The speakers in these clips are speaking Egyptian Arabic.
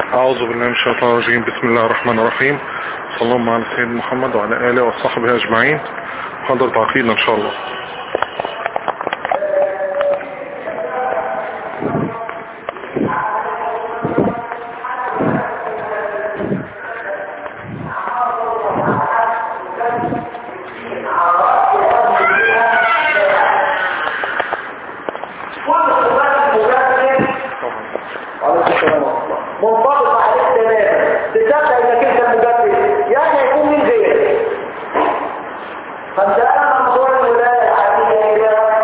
أعوذ بالله من الشيطان الرجيم بسم الله الرحمن الرحيم صلى الله على سيدنا محمد وعلى آله وصحبه أجمعين حضرة عقيدة إن شاء الله كل صفات المجرد عليه السلام منطبق عليك تماما تصدق انك انت المجدد يعني يكون من غيرك فانت انا منظور الولايه العاديه الى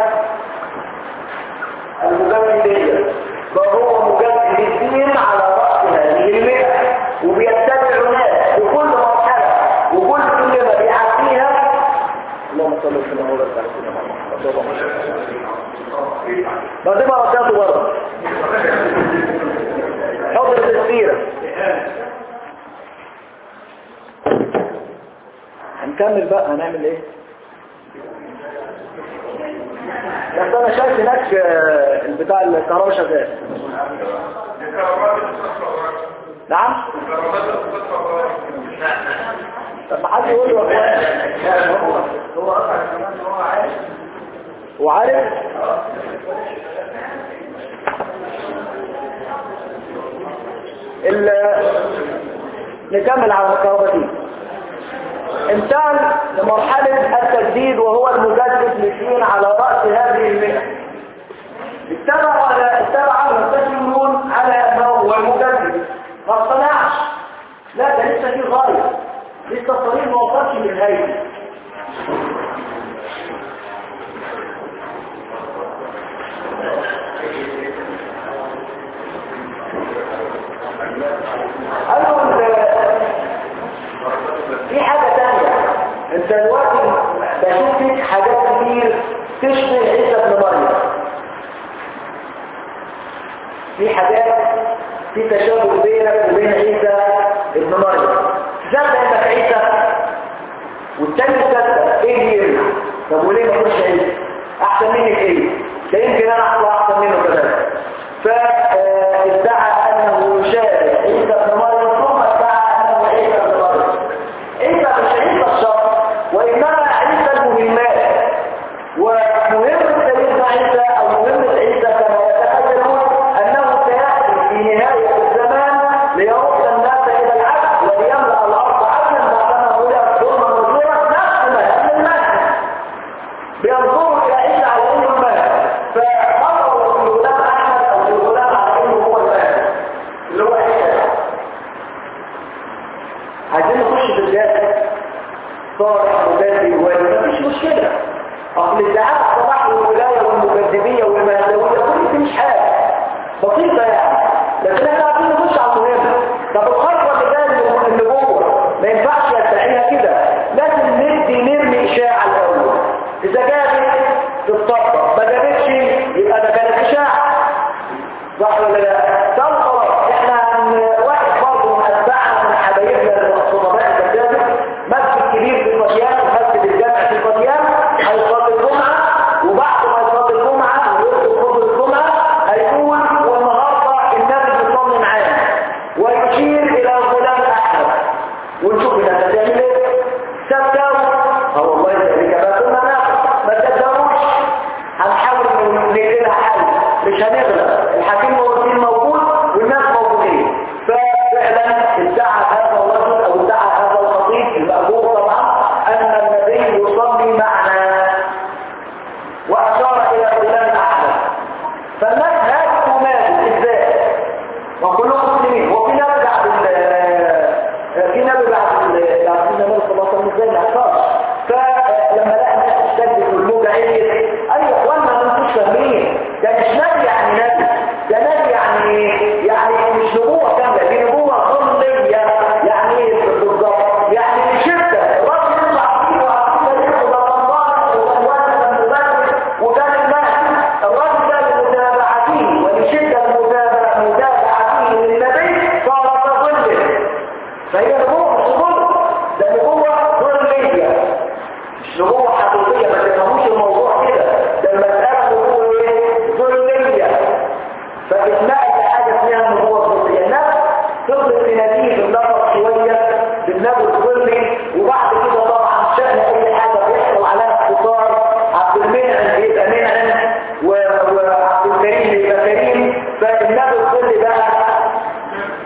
المجدديه فهو مجدد الدين على راس هذه المئه وبيتبع ناس في كل مرحله وكل كلمه بيعديها اللهم صل وسلم وبارك على سيدنا محمد اللهم صل وسلم بعد ما رجعته بره حضرة السيرة هنكمل بقى هنعمل ايه بس انا شايف هناك آه، البتاع الكهرباء شغال نعم طب ما حد يقول له يا اخوان هو اصلا كمان هو عارف وعارف نكمل على الكهرباء دي انتقل لمرحلة التجديد وهو المجدد للدين على رأس هذه المئة اتبعوا على اتبع المستشرون على انه هو المجدد ما اقتنعش لا ده لسه في غاية لسه الطريق ما وصلش للنهاية قالوا ال- في حاجة تانية انت دلوقتي بشوف فيك حاجات كتير تشبه عيسى ابن مريم في حاجات في تشابه بينك وبين عيسى ابن مريم تصدق انك عيسى والتاني تصدق ايه اللي يمنع طب وليه ما تكونش عيسى احسن منك ايه ده يمكن انا اطلع احسن منه كمان فادعى انه يشابه عيسى ابن مريم ثم ادعى انه عيسى ابن مريم عيسى مش عيسى الشر وانما عيسى المهمات ومهم سيدنا عيسى او مهم عيسى كما يتخيلون انه سياتي في نهايه الزمان ليرد الناس الى العدل وليملا الارض عدلا بعدما ملئت ظلما وزورا نفس مهام المسجد بينظروا الى عيسى على انه المهد فنظروا في غلام احمد او في غلام على انه هو المهد اللي هو عيسى عايزين نخش في الجهاز صالح مجدد والي مفيش مشكلة اصل ادعاء الصلاح والولاية والمجددية والمهدوية كل دي مش حاجة بسيطة يعني لكن احنا عايزين نخش على المهم طب الخطوة اللي جاية من النبوة ما ينفعش يدعيها كده لازم ندي نرمي اشاعة الاول اذا جابت تتطبق ما جابتش يبقى ده كانت اشاعة صح ولا لا؟ طب خلاص احنا عن واحد برضه من اتباعنا من حبايبنا الصدماء الكذابة مسجد كبير في القديان ومسجد الجامع في القديان هيصلي الجمعة وبعد ما يصلي الجمعة ويخطب خطبة الجمعة هيقول والنهارده النبي بيصلي معانا ويشير الى غلام احمد ونشوف الناس هتعمل ايه؟ صدقوا اه والله ذلك ما كنا ناخد ما تصدقوش هنحاول نلاقي حل مش هنغلب الحكيم موجودين موجود والناس موجودين ففعلا ادعى هذا الرجل او ادعى هذا الخطيب المأجور طبعا ان النبي يصلي معنا واشار الى غلام احمد فالناس هاجموا ماله ازاي وكلهم مسلمين وفي نبي بعد ال- في نبي بعد ال- بعد سيدنا النبي صلى الله عليه وسلم ازاي ما يحصلش فلما لقى الناس اشتدت والموجة عالية ايوه اخوانا ما انتوش فاهمين ده مش نبي يعني نبي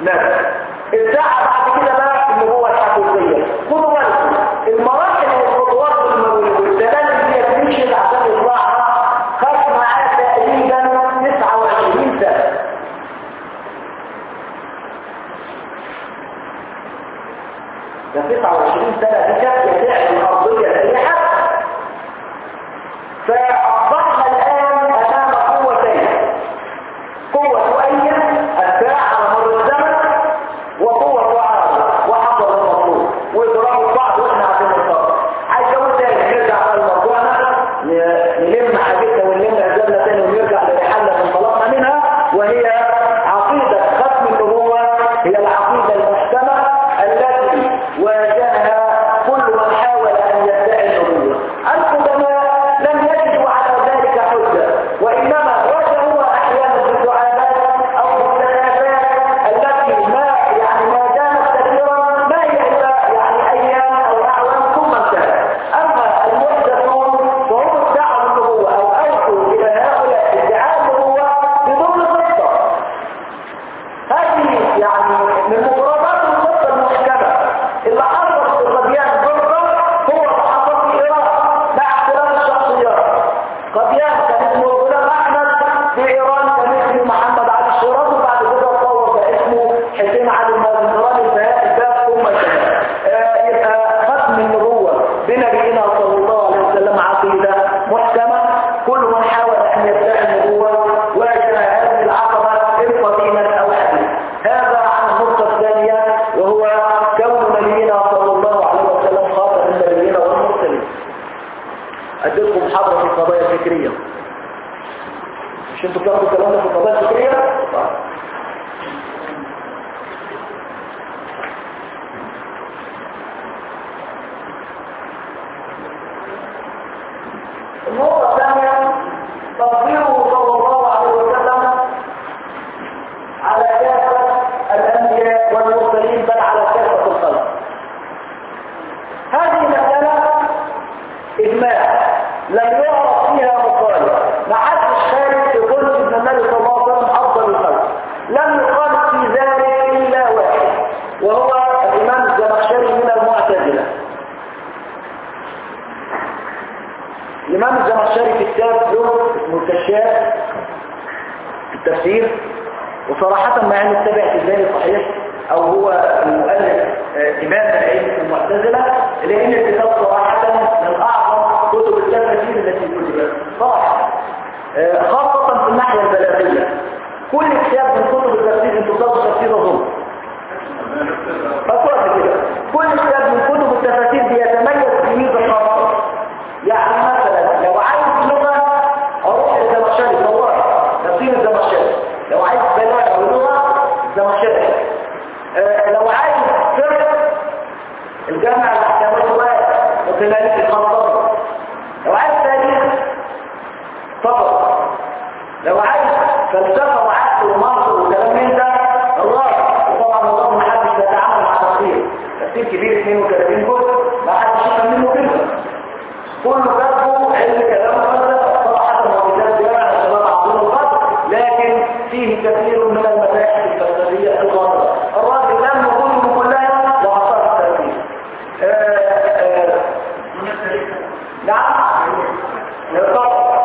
نبي ادعى بعد كده بقى النبوة الحقيقية خدوا بالكم المراحل والخطوات والدلال اللي هي بتمشي عشان يطلعها خد معاه تقريبا 29 سنة ده 29 سنة دي كانت تعمل الأرضية لأي حد فأصبحنا الآن أمام قوتين قوة أية الساعة على مر الزمن وقوة عارضة وحصل المطلوب وإضراب بعض وإحنا عارفين الصبر عايز أقول تاني نرجع على موضوعنا نلم حاجتنا ونلم أجلنا تاني ونرجع للحلة من طلبنا منها وهي عقيدة ختم النبوة هي العقيدة المحكمة التي واجهها كل من حاول أن يدعي النبوة القدماء لم يجدوا على ذلك حجة وإنما واجهوها أحيانا بالدعابات أو بالتنافات التي ما يعني ما دامت كثيرا ما هي إلا يعني أيام أو أعوام ثم انتهت أما المحدثون فهم ادعوا النبوة أو ألقوا إلى هؤلاء ادعاء النبوة بدون خطة هذه يعني من مفردات الخطة المحكمة اللي حصل في الربيان ضربة هو اللي حصل في إيران مع اختلاف الشخصيات قديان كان اسمه غلام أحمد في إيران كان اسمه محمد علي الشيرازي وبعد كده اتطور بقى اسمه حسين علي المازندراني البهاء الباب ثم الشباب آه يبقى ختم النبوة بنبينا صلى الله عليه وسلم عقيدة محكمة كل من حاول أن يدعي النبوة واجه هذه العقبة إن قديما أو حديثا هذا عن النقطة الثانية وهو كون نبينا صلى الله عليه وسلم خاتم النبيين والمرسلين أديكم محاضرة في القضايا الفكرية مش انتوا بتاخدوا الكلام ده في القضايا الفكرية؟ طيب. النقطة الثانية تفضيله صلى الله عليه وسلم على كافة الأنبياء والمرسلين بل على كافة الخلق هذه مسألة إجماع لم يعرف فيها مخالف ما حدش خارج يقول ان النبي صلى الله عليه وسلم أفضل الخلق لم يخالف في ذلك إلا واحد وهو الإمام الزمخشري من المعتزلة الإمام الزمخشري في كتاب له اسمه الكشاف في التفسير وصراحة مع انه اتبع في ذلك صحيح او هو المؤلف آه، امام العلم المعتزلة لان الكتاب صراحة من اعظم كتب التفسير التي كتبت صراحة آه، خاصة في الناحية البلاغية كل كتاب من كتب التفسير انتوا تاخدوا تفسير ظلم فكرت كده كل كتاب من كتب التفاسير بيتميز بميزة خاصة يعني مثلا لو عايز لغة اروح للزمخشري والله تفسير الزمخشري لو عايز بلاغة ولغة الزمخشري آه لو عايز فقه الجامع الاحكامات الرواية وكذلك الخطاب لو عايز تاريخ فقط لو عايز فلسفة وعقل ومنطق وكلام من ده الراجل وطبعا الله ما حدش بيتعامل مع تفسير تفسير كبير 32 جزء ما حدش يفهم منه كلمة كله كتبه علم كلام فلسفة صراحة موجودات جامعة شباب عظيم القدر لكن فيه كثير من المباحث الفلسفية الغامضة الراجل لم يكون كلها وعصر التفسير آه، آه، نعم طبعا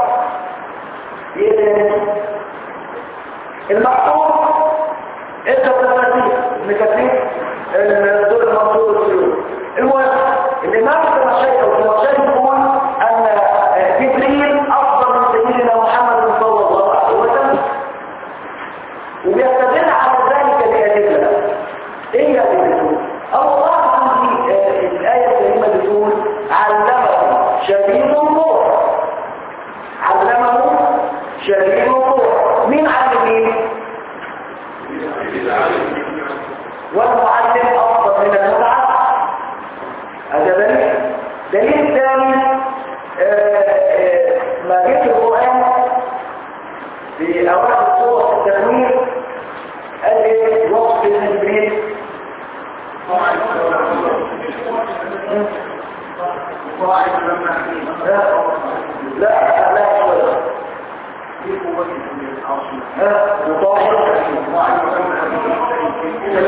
المقصود انت التفاسير ابن كثير الدور المقصود والسيوط المهم الامام الزمخشري او الزمخشري يقول ان جبريل افضل من سيدنا محمد صلى الله عليه وسلم وبيستدل على ذلك بادله ايه هي الادله الله في آه، الايه الكريمه بتقول علمه شديد القوه علمه شديد القوه مين علم مين والمعلم افضل من المتعلم هذا دليل دليل ثاني آه، آه، ما جه في القران في اوائل سوره التكوين قال ايه وصف جبريل لا لا لا ولا ها وطاهر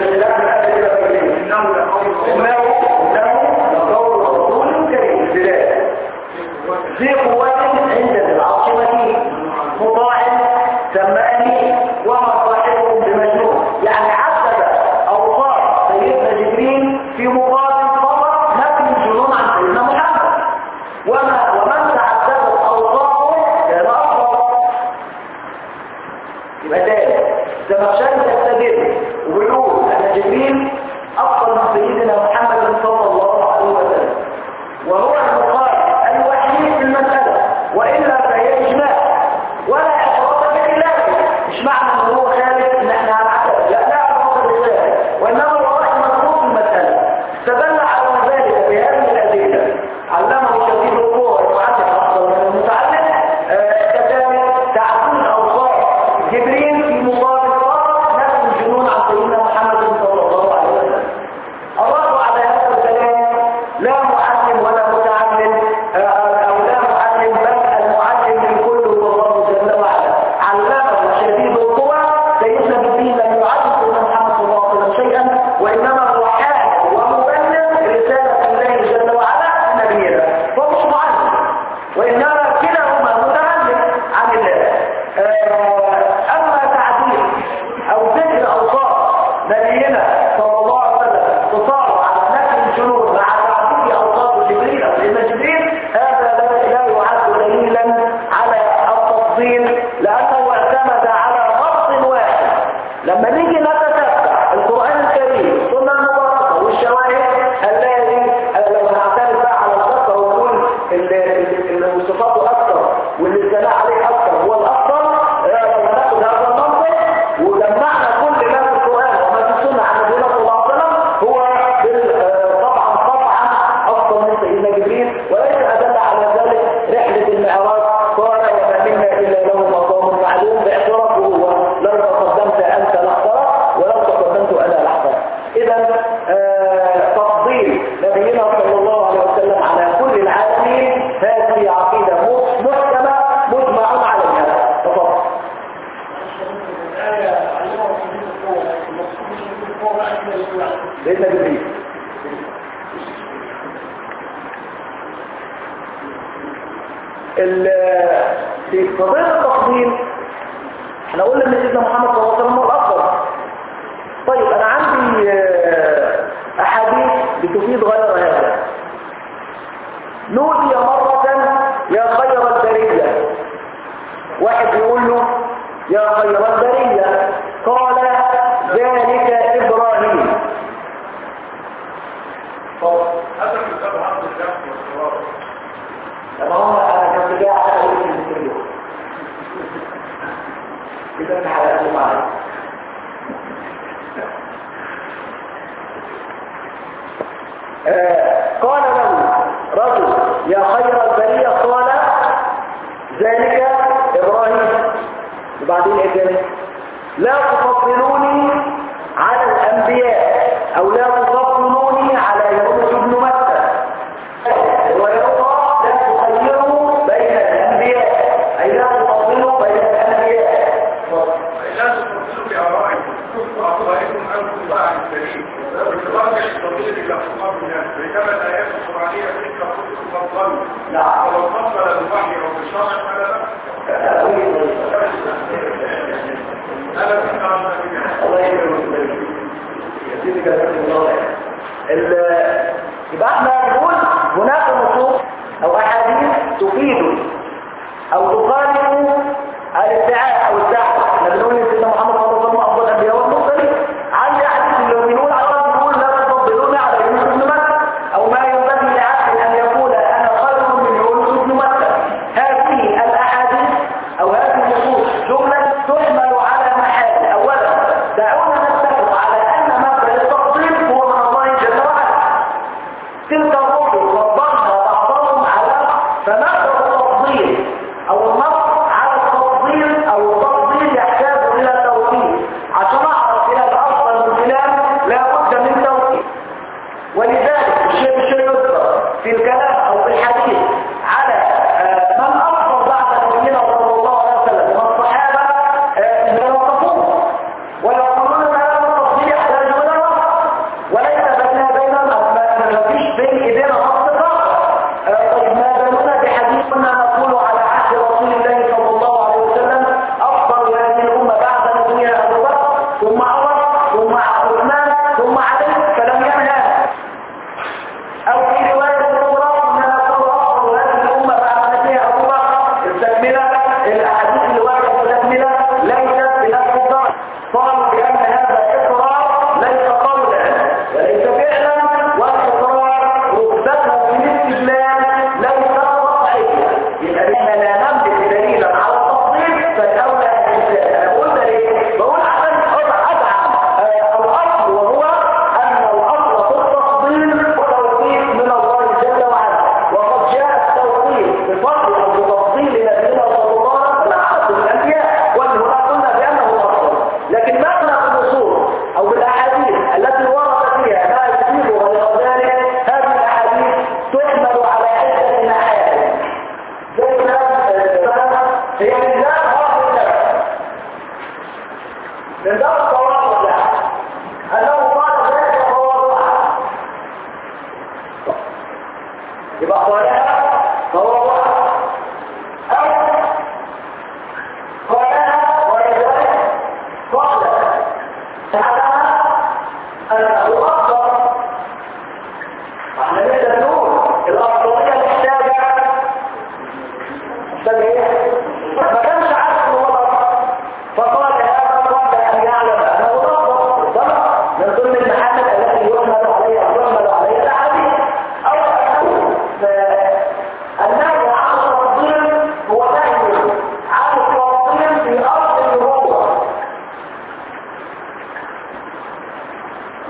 فنيجي نتتبع القرآن الكريم السنة المباركة والشواهد هنلاقي لو هنعتمد بقى على الخطة ونقول اللي اللي صفاته أكثر واللي الثناء عليه أكثر هو الأفضل آه، لو هناخد هذا المنطق وجمعنا كل ما في القرآن وما في السنة عن نبينا صلى الله عليه وسلم هو بال- آه، طبعا قطعا أفضل من سيدنا جبريل وليس أدل على ذلك رحلة المعراج قال وما منا إلا له مقام معلوم باعترافه هو لو تقدمت أنت لاخترت ولو تقدمت أنا لاخترت إذا آه، تفضيل نبينا صلى الله عليه وسلم على كل العالمين هذه عقيدة محكمة مجمع عليها تفضل سيدنا جبريل ال- في قضية التفضيل احنا قلنا ان سيدنا محمد صلى الله عليه وسلم هو الافضل طيب انا عندي آه، احاديث بتفيد غير هذا نودي مرة يا خير البرية واحد يقول له يا خير البرية قال ذلك ابراهيم طب هذا كتاب عبد الله والصواب طب هو انا كنت جاي عشان اقول لك الفيديو كده انا حلقته معايا آه، قال له رجل يا خير البرية قال ذلك إبراهيم وبعدين إيه تاني لا تفضلوني على الأنبياء أو لا تفضلوني على يونس بن متى ويقرأ لا تخيروا بين الأنبياء أي لا تفضلوا بين الأنبياء لا تفصلوا بآرائكم وأطرائكم أنكم بقى عن الدليل بالرغم التفضيل إلى أصحاب الناس بينما الآيات القرآنية تلك كنتم تفضلوا نعم ولو فضل بالوحي أو بالشرع فلا بأس ألا تنكر الله يكرمك يزيدك الله ال- يبقى احنا نقول هناك نصوص او احاديث تفيد او تخالف الادعاء او الدعوه احنا بنقول ان سيدنا محمد صلى الله عليه وسلم افضل الانبياء والمرسلين عندي احاديث اللي بنقول على بنقول لا تفضلوني على يونس بن متى او ما ينبغي لعبد ان يقول انا خير من يونس بن متى هذه الاحاديث او هذه النصوص جمله تحمل على محال اولا دعونا نتفق على ان مبدا التفضيل هو من الله جل وعلا تلك الرسل فضلنا بعضهم على فمبدا التفضيل او النص على التفضيل او التفضيل يحتاج الى توكيد عشان اعرف الى الافضل من فلان لابد من توكيد ولذلك الشيء الشيء يذكر في الكلام او في الحديث على آه، من افضل بعد نبينا صلى الله عليه وسلم من الصحابه آه، من وصفوه ويقولون ان هذا التفضيل يحتاج الى نص وليس بيننا وبين ما فيش بين ايدينا نص فقط آه، طيب ما بالنا بحديث كنا نقول على عهد رسول الله صلى الله عليه وسلم افضل هذه الامه بعد نبيها ابو بكر ثم عمر ثم عثمان ثم علي فلم ينهى أو في رواية أخرى أنها تقول أفضل هذه الأمة بعد نبيها أبو بكر التكملة الأحاديث اللي وردت التكملة ليست بنفس الدرجة قالوا بأن هذا إقرار ليس قولا وليس فعلا والإقرار رتبته في الاستدلال ليست قطعية يبقى احنا لا نملك دليلا على التفضيل فالأولى الإنسان أنا بقول ده ليه؟ بقول عشان أدعم آه، الأصل وهو أن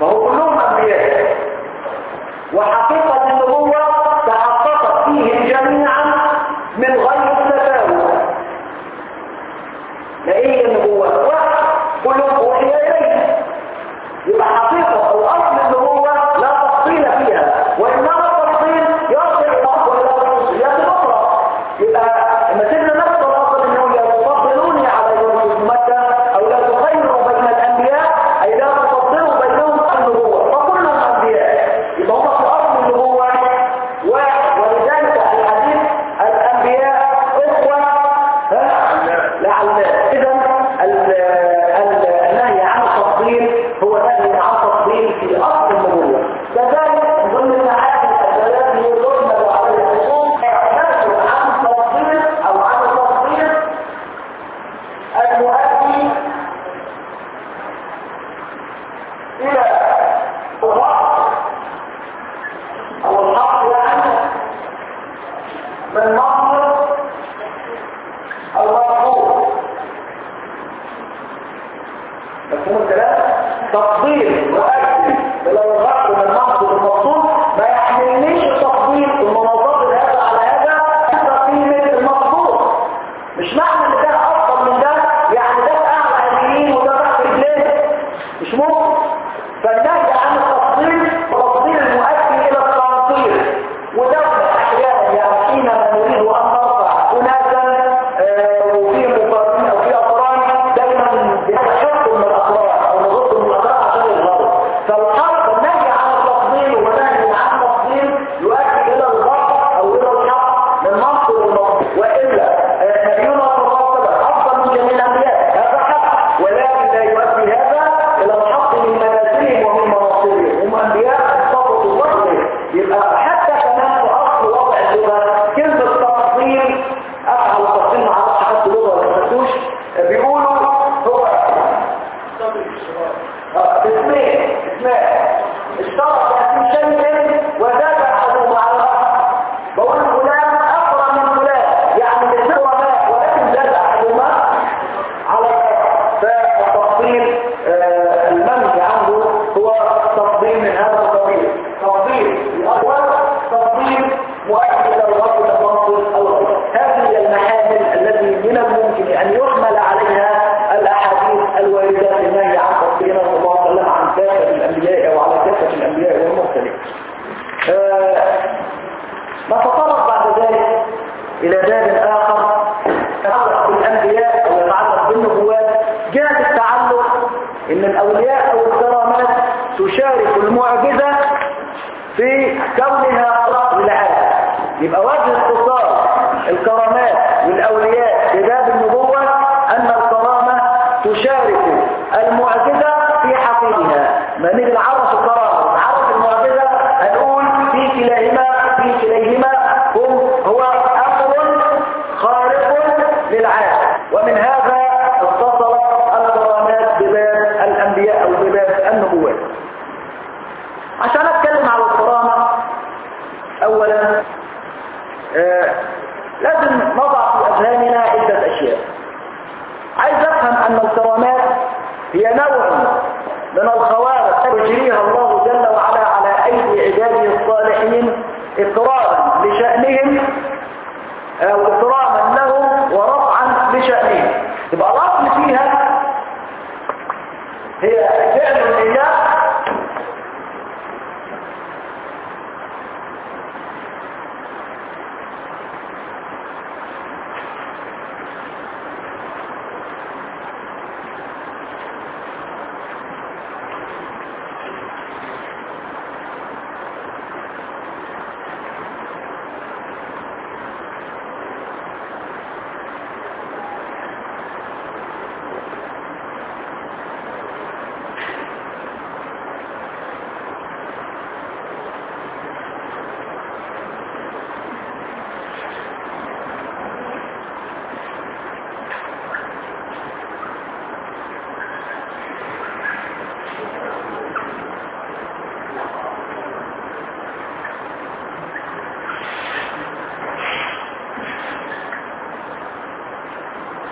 فهو كلهم أنبياء وحقيقة النبوة تحققت فيهم جميعا من غير تفاوت لا ايه النبوة واحد كلهم أوحي إليه يبقى حقيقة أو أصل النبوة لا تفصيل فيها وإنما التفصيل يرجع إلى أصل إلى الخصوصيات الأخرى يبقى لما سيدنا نفس الأصل أنه لا تفضلوني على يوسف مكة أو لا تخيروا بين الأنبياء أي لا تفضلوا بينهم النبوة فكلهم أنبياء يبقى هم في أصل النبوة واحد ولذلك في الحديث الأنبياء إخوة ها؟ لا علماء إذا النهي عن التفضيل هو نهي عن التفضيل في أصل النبوة كذلك من ضمن المعاني التي يطلب على الحقوق نهي عن التفضيل أو عن التفضيل المؤدي إلى الرأس أو الحق يعني من مصدر المرفوض مفهوم الكلام تفضيل مؤدي الى الغرب من المقصود المقصود ما يحملنيش التفضيل المنظر هذا على هذا تقييم المقصود مش معنى ان ده افضل من ده يعني ده اعلى اليمين وده تحت رجلين مش ممكن فالنهي عن التفضيل تفضيل المؤدي الى التنصير وده احيانا يعني حينما نريد ان نرفع اناسا آه، وفي مقارنين او في اقران دايما بنحط من الاقران او نغض من الاقران عشان يظهروا فالحق النهي عن التفضيل ونهي عن التفضيل يؤدي الى الغضب او الى الحق من منصب المنصب والا آه، نبينا صلى الله عليه وسلم افضل من جميع الانبياء هذا حق ولكن لا يؤدي هذا الى الحق من منازلهم ومن مناصبهم هم انبياء صفوا الله يبقى حتى كمان في اصل وضع اللغه كلمه تفضيل افعل التفضيل ما اعرفش حد لغه ولا خدتوش بيقولوا هو آه، اسمين اسمين اشترط في شيء وزاد احدهما على الاخر بقول فلان اقرا من فلان يعني مثل ما ولكن زاد احدهما على فالتفضيل آه، المنهي عنه هو تفضيل من هذا القبيل تفضيل الأول تفضيل مؤكد إلى الرب المنصر الأول هذه هي المحامل التي من الممكن أن يحمل عليها الأحاديث الواردة في النهي عن تفضيل صلى الله عليه وسلم عن كافة الأنبياء وعلى كافة الأنبياء والمرسلين آه، نتطرق بعد ذلك إلى باب آخر يتعلق بالأنبياء أو يتعلق بالنبوات جاء التعلق إن الأولياء أو الكرامات تشارك المعجزة في كونها رأس للعالم يبقى وجه اختصار الكرامات والأولياء في باب النبوة أن الكرامة تشارك المعجزة في حقيقها ما نيجي نعرف الكرامة ونعرف المعجزة هنقول في كلاهما في كليهما هم هو أمر خارق للعالم ومن هذا اتصلت الكرامات بباب الأنبياء أو بباب النبوات عشان أتكلم على الكرامة أولا آه لازم نضع في أذهاننا عدة أشياء عايز أفهم أن الكرامات هي نوع من الخوارق يجريها الله جل وعلا على أيدي عباده الصالحين إكراما لشأنهم أو إكراما لهم ورفعا لشأنهم يبقى الأصل فيها هي فعل الإله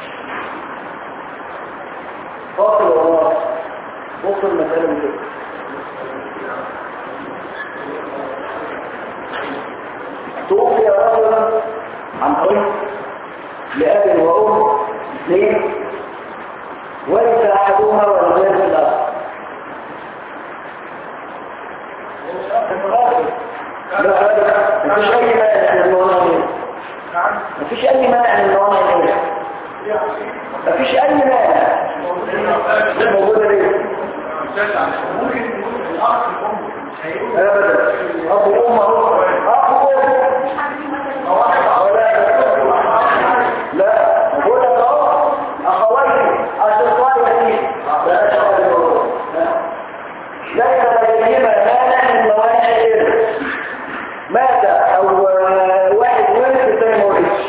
فاصل وراء بص المسألة من كده توفي رجل عن طريق لأب وأم اثنين ورث أحدهما والغير الآخر لا مفيش أي مانع من النوانين مفيش أي مانع من النوانين مفيش أي مانع موجودة ليه؟ أبدا أب وأم أب وأم لا بقول لك اهو اخواتي اصدقائي فيه لا تقبلوا ليس لديهما مانع من موانع الارث مات او واحد ولد الثاني ما ولدش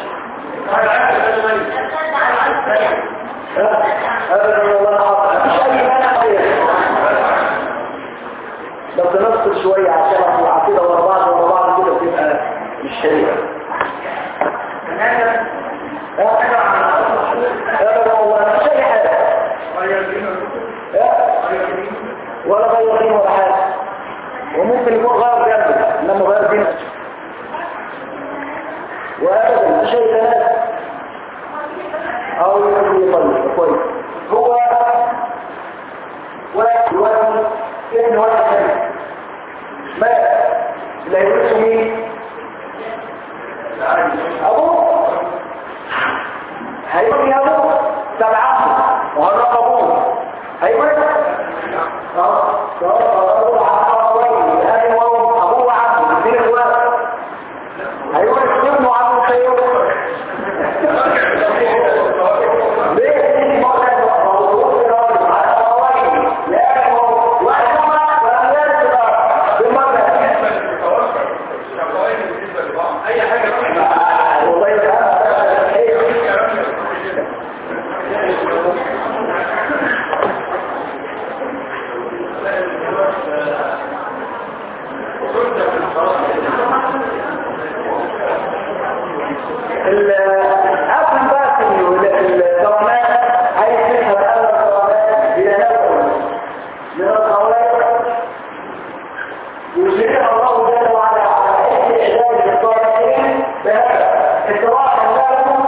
ابدا والله حق مفيش اي مانع خير بس نفصل شويه عشان اطلع كده ورا بعض ورا بعض كده تبقى مش حلوه ابدا والله مش اي حاجه ولا غير دين ولا حاجه وممكن يكون غير جنبه انما غير دين وابدا مش اي كلام او يقول يطلع كويس هو واحد واحد ابن واحد ثاني مات لا يورثه مين ابوه هيقول يا ابوه تبعه وهرقبوه هيقول اه ابوه وعمه الاثنين اخوات هيقول ابنه وعمه سيقول ليه دي مرة موضوع راجل على قوانين لأنه وأنما لم يرد بالمرة اي حاجه والله يفهم ايه الأصل بقى في الكرامات عايز تفهم أن الكرامات هي نوع من القواعد يجريها الله جل وعلا على أي إعداد للطالبين بهذا إطلاقا لهم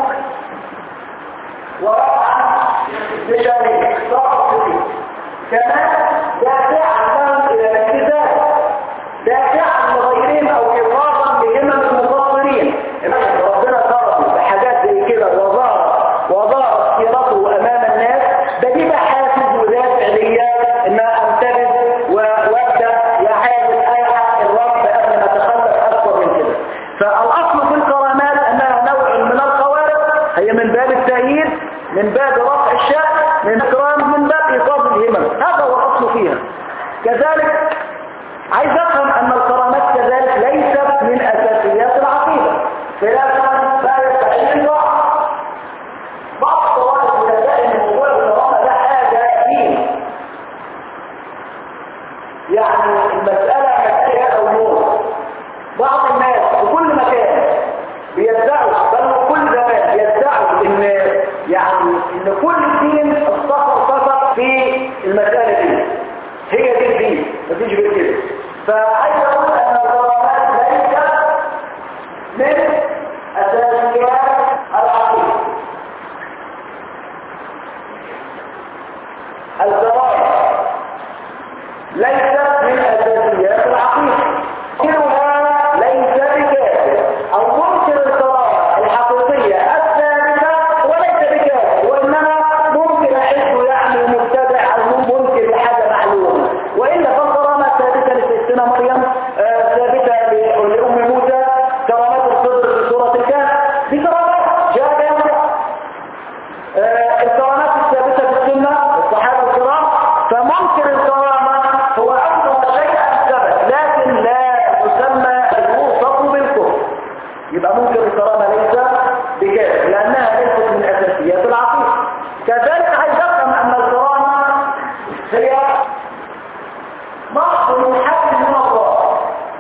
ورفعا بشأن صرفه كما دافعا لهم إلى الالتزام دافعا لغيرهم أو إفراطا بهمم المقصرين ربنا صرفه بحاجات زي كده وظهر وظهر سيرته أمام الناس ده دي حافز ودافع ليا إن أمتدد وأبدأ يحاول ألحق الرب قبل ما أتخلف أكثر من كده فالأصل في الكرامات أنها نوع من الخوارق هي من باب التأييد من باب رفع الشأن من إكرام من باب إيقاظ الهمم هذا هو الأصل فيها كذلك عايز أفهم أن الكرامات كذلك ليست من أساسيات العقيدة خلافا لا يستحيل الواقع بعض الطوائف التي ان موضوع الكرامه ده حاجه دين يعني المساله مساله امور بعض الناس في كل مكان بيدعوا بل في كل زمان بيدعوا ان يعني ان كل الدين اختصر فقط في المساله دي هي دي الدين مفيش غير كده فعايز اقول ان الكرامات ليست من اساسيات العقيده الكرامة ليست من أساسيات العقيدة كلها ليس بكافر أو منكر الكرامة الحقيقية الثابتة وليس بكافر وإنما ممكن أحسه يعني مبتدع أو منكر لحاجة معلومة وإلا فالكرامة الثابتة لسيدنا مريم آه، ثابتة لأم موسى كرامات الصدر في سورة الكهف دي كرامات جاء بها آه، الكرامات الثابتة في السنة الصحابة الكرام فمنكر الكرامة هو أفضل شيء ثبت لكن لا يسمى الوصف بالكفر يبقى منكر الكرامة ليس بكافر لأنها ليست من أساسيات العقيدة كذلك عايز أفهم أن الكرامة هي محض محل من الله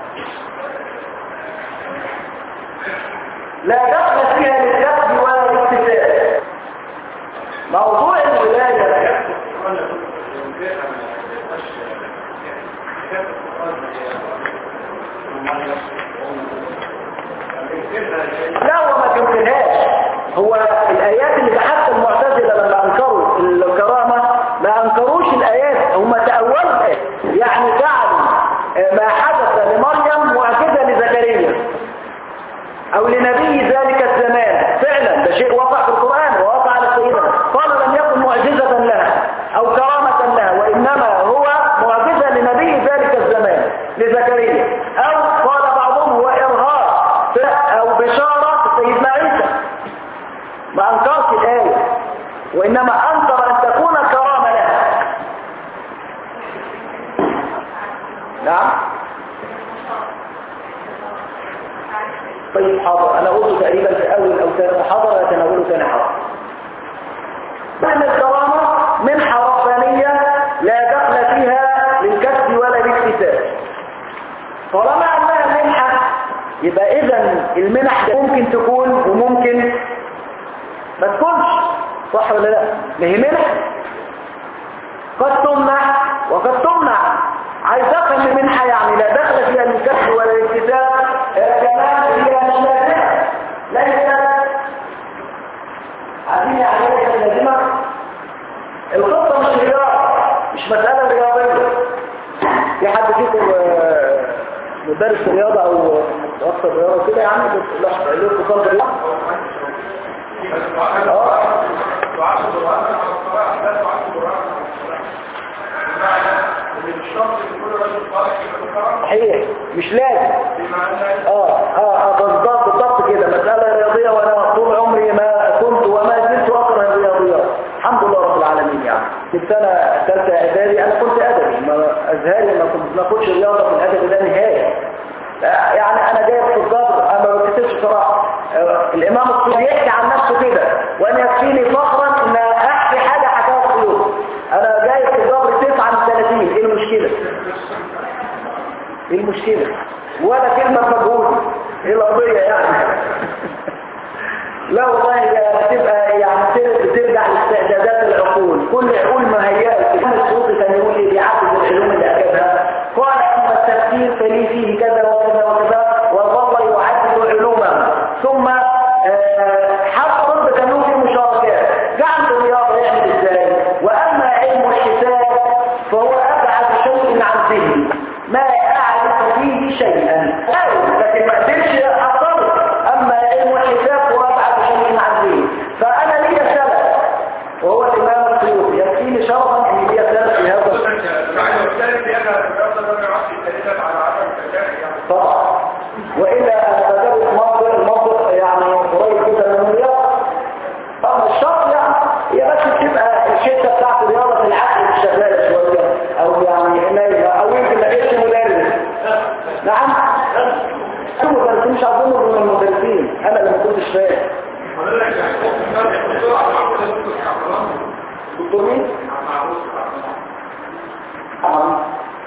لا دخل فيها للكسب ولا للاكتساب موضوع الولاية لا هو ما تمكنهاش هو الآيات اللي حتى المعتزلة لما أنكروا الكرامة ما أنكروش الآيات هم تأولوا الآيات يعني جعلوا ما حدث لمريم معجزة لزكريا أو لنبي ذلك الزمان فعلا ده شيء وقع في القرآن ووقع لسيدنا قال لم يكن معجزة لها أو كرامة لها وإنما هو معجزة لنبي ذلك الزمان لزكريا أو قال بعضهم هو إرهاب أو بشارة سيدنا عيسى ما أنكرش الآية وإنما أنكر أن تكون كرامة لها نعم طيب حاضر أنا قلت تقريبا في أول أو ثاني محاضرة يتناوله ثاني حاضر معنى الكرامة منحة ربانية لا دخل فيها للكسب ولا للاكتساب طالما أنها منحة يبقى إذا المنح ممكن تكون وممكن ما تكونش صح ولا لا ما هي منح قد تمنع وقد تمنع عايز افهم منحة يعني لا دخل فيها الكسب ولا الاكتساب كمان هي مش لازمة ليست عارفين يعني ليست لازمة الخطة مش رياضة مش مسألة رياضية في حد فيكم آه، مدرس رياضة او متوسط رياضة كده يعني بتلاحظ عليكم قلب رياضة صحيح مش لازم اه اه اه بالضبط بالضبط كده مسألة رياضية وانا طول عمري ما كنت وما زلت اكره الرياضيات الحمد لله رب العالمين يعني في السنة ثالثة اعدادي انا كنت ادبي ما ازهري ما كنت ما كنتش رياضة في الادب ده نهاية يعني انا جايب في القبر انا ما بكتبش صراحة آه، الامام الصوفي يحكي عن نفسه كده وانا يكفيني فخرا ان احكي حاجة حكاها السيوط انا جايب في القبر 9 من 30 ايه المشكلة ايه المشكلة ولا كلمة مجهول ايه القضية يعني لا والله هي بتبقى يعني بت- بترجع لاستعدادات العقول كل عقول مهيئة كان الصوت كان يقول لي بيعدد العلوم اللي أجابها قال أما التفكير فلي فيه كذا وكذا وكذا وظل يعدد علوما ثم آه، حط طب كانوا في مشاركات جعل الرياضة يعمل ازاي وأما علم الحساب فهو أبعد شيء عن ذهني ما أعرف فيه شيئا أو لكن ما قدرش أصل أما علم الحساب هو أبعد شيء عن ذهني فأنا لي سلف وهو الإمام السيوطي يكفيني شرفا أن لي سلف في هذا الشيء طبعا وإلا أنا بدرس مصدر المصدر يعني قريب جدا من الرياضة طبعا الشرط يعني هي بس بتبقى الشدة بتاعت الرياضة في العقل مش شغالة شوية أو يعني نايمة أو يمكن ما جبتش مدرس نعم المدرسين مش عايزين من المدرسين أنا اللي ما كنتش فاهم دكتور مين؟ آه.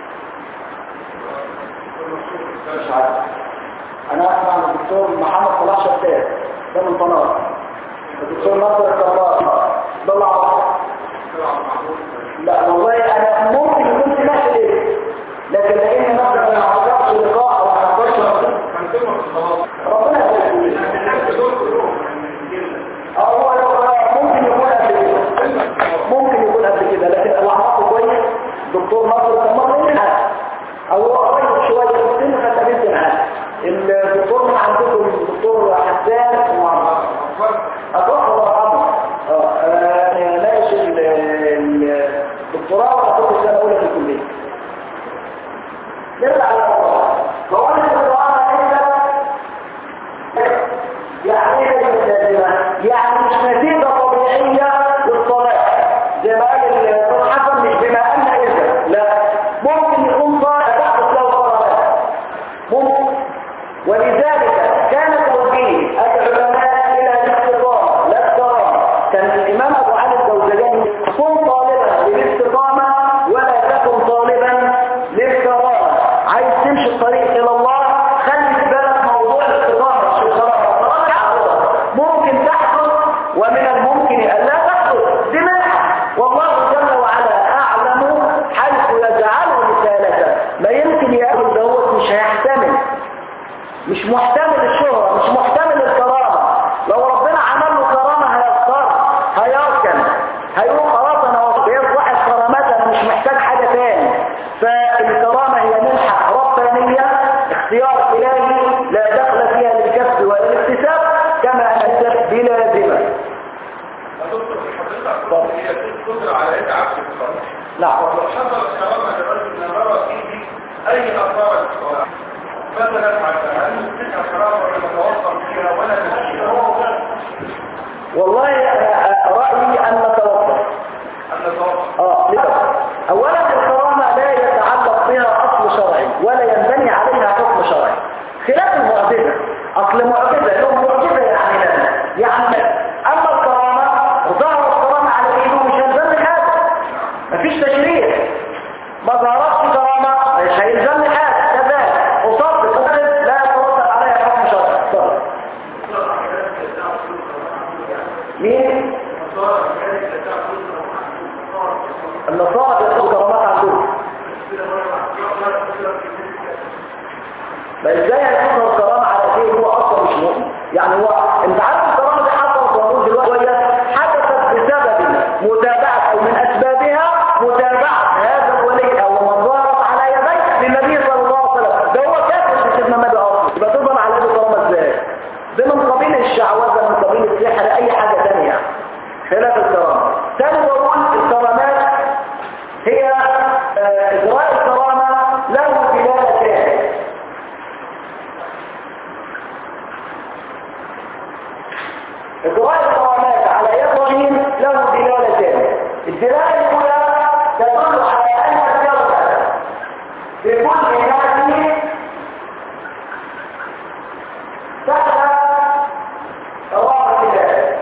مش عارف انا اسمع عن الدكتور محمد صلاح شتات ده من طنطا الدكتور ناصر الكرار ده اللي اعرفه لا والله انا ممكن يكون سمعت ليه لكن لان مثلا ما حضرتش لقاء او ما حضرتش ربنا يسلمك اه هو هو ممكن يكون قبل كده ممكن يكون قبل كده لكن اللي اعرفه كويس دكتور ناصر الكرار منها او هو قريب شويه في السن فتقابلت معاه الدكتور من عندكم الدكتور حسان ومعمر اتوقع الله يرحمه اه آه، ناقش ال- ال- الدكتوراه ولا كنت السنه الاولى في الكليه نرجع على الموضوع فهو انا الدكتوراه يعني ايه كلمة لازمة؟ يعني مش نتيجة طبيعية للصلاة زي ما قال الدكتور حسن مش بما أن إذا لا ممكن يكون صلاة تحدث له صلاة ممكن ولذلك كان توجيه العلماء إلى الاستقامة لا الكرامة كان الإمام أبو علي الزوجاني كن طالبا للاستقامة ولا تكن طالبا للكرامة عايز تمشي الطريق إلى الله خلي في بالك موضوع الاستقامة مش الكرامة الكرامة حاضرة ممكن تحدث ومن الممكن أن لا تحدث دي منحة والله جل وعلا أعلم حيث يجعل رسالته ما مش محتمل الشهرة مش محتمل الكرامة لو ربنا عمل له كرامة هيضطر هيركن هيقول خلاص انا واحد كرامات انا مش محتاج حاجة تاني فالكرامة هي منحة ربانية اختيار الهي لا دخل فيها للكسب ولا الاكتساب كما ان الكسب بلازمة يا دكتور حضرتك هي القدرة على يد عبد الصالح نعم لو حصل كرامة لرجل نرى فيه أي أثار الصلاح ماذا نفعل؟ هل نثبتها كرامة ولا نتوصل فيها ولا نسيها؟ والله أنا رأيي أن نتوقف أن نتوصل اه لسبب اولا الكرامه لا يتعلق بها اصل شرعي ولا ينبني عليها حكم شرعي خلاف المعجزه اصل معجزه لو معجزه يعني نبي يعني نبي. اما الكرامه ظهر الكرامه على ايده مش هيلزمني حاجه مفيش تشريع ما ظهرتش كرامه مش هيلزمني حاجه كذلك اصدق أصدق لا يترتب عليها حكم شرعي اتفضل. مين النصارى بياخدوا كرامات عندهم ما ازاي هيكون الكرامه على شيء هو اصلا مش مؤمن يعني هو انت عارف الكرامه دي حصلت ونقول دلوقتي شويه حدثت بسبب متابعه او من اسبابها متابعه هذا الولي او من ظهرت على يديه للنبي صلى الله عليه وسلم ده هو كافر في سيدنا النبي اصلا يبقى تظهر على يده كرامه ازاي ده من قبيل الشعوذه من قبيل السحر اي حاجه ثانيه خلاف الكرامه ثاني بقول الكرامات هي آه، إجراء الكرامة له دلالتان إجراء الكرامات على يد رجل له دلالتان الدلالة الأولى تدل على أن الكون بكل نفسه تحت كرامة الله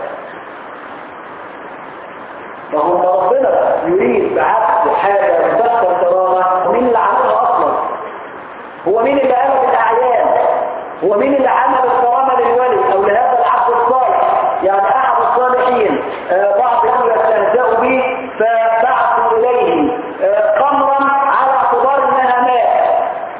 فهو ربنا يريد بعبد حاجة تذكر كرامة ومين اللي عملها أصلا هو مين اللي قام بالأعيان هو مين اللي عمل الكرامة للولي أو لهذا العبد الصالح يعني أحد الصالحين آه، بعض يقول يستهزأ به فبعثوا إليه آه، خمرا على اعتبار إنها ماء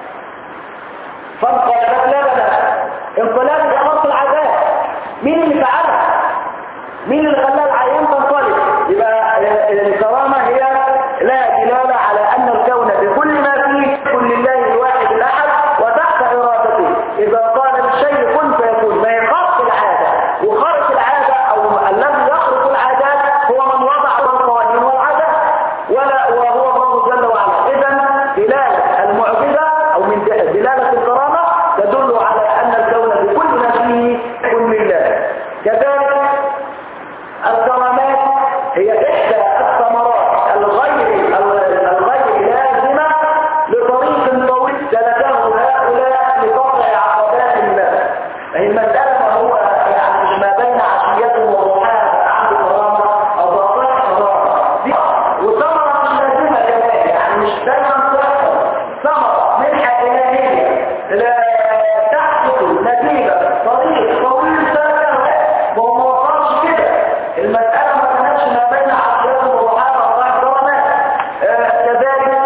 فانقلبت لبنا انقلاب خلاص العذاب مين اللي فعلها مين اللي خلى العيان تنطلق يبقى الكرامة هي لا دلالة على أن الكون بكل ما فيه كل الله الواحد الأحد وتحت إرادته إذا قال للشيء كن فيكون ما يخرق العادة وخرق العادة أو الذي يخرق العادات هو من وضع القوانين والعادات ولا وهو الله جل وعلا إذا دلالة المعجزة أو من دلالة الكرامة تدل على أن الكون بكل ما فيه كن لله كذلك الكرامات هي إحدى الثمرات الغير الغير لازمة لطريق طويل سلكه هؤلاء لقطع عقبات الناس هي المسألة ما هو يعني مش ما بين عشية وضحاها عنده كرامة أو ضعفات كرامة دي وثمرة مش لازمة كمان يعني مش دايما تحصل ثمرة منحة إلهية لا تحدث نتيجة طريق طويل سلكه وهو ما وصلش كده المسألة ما كانتش ما بين عقلية وضحاها وضعف كرامات آه، كذلك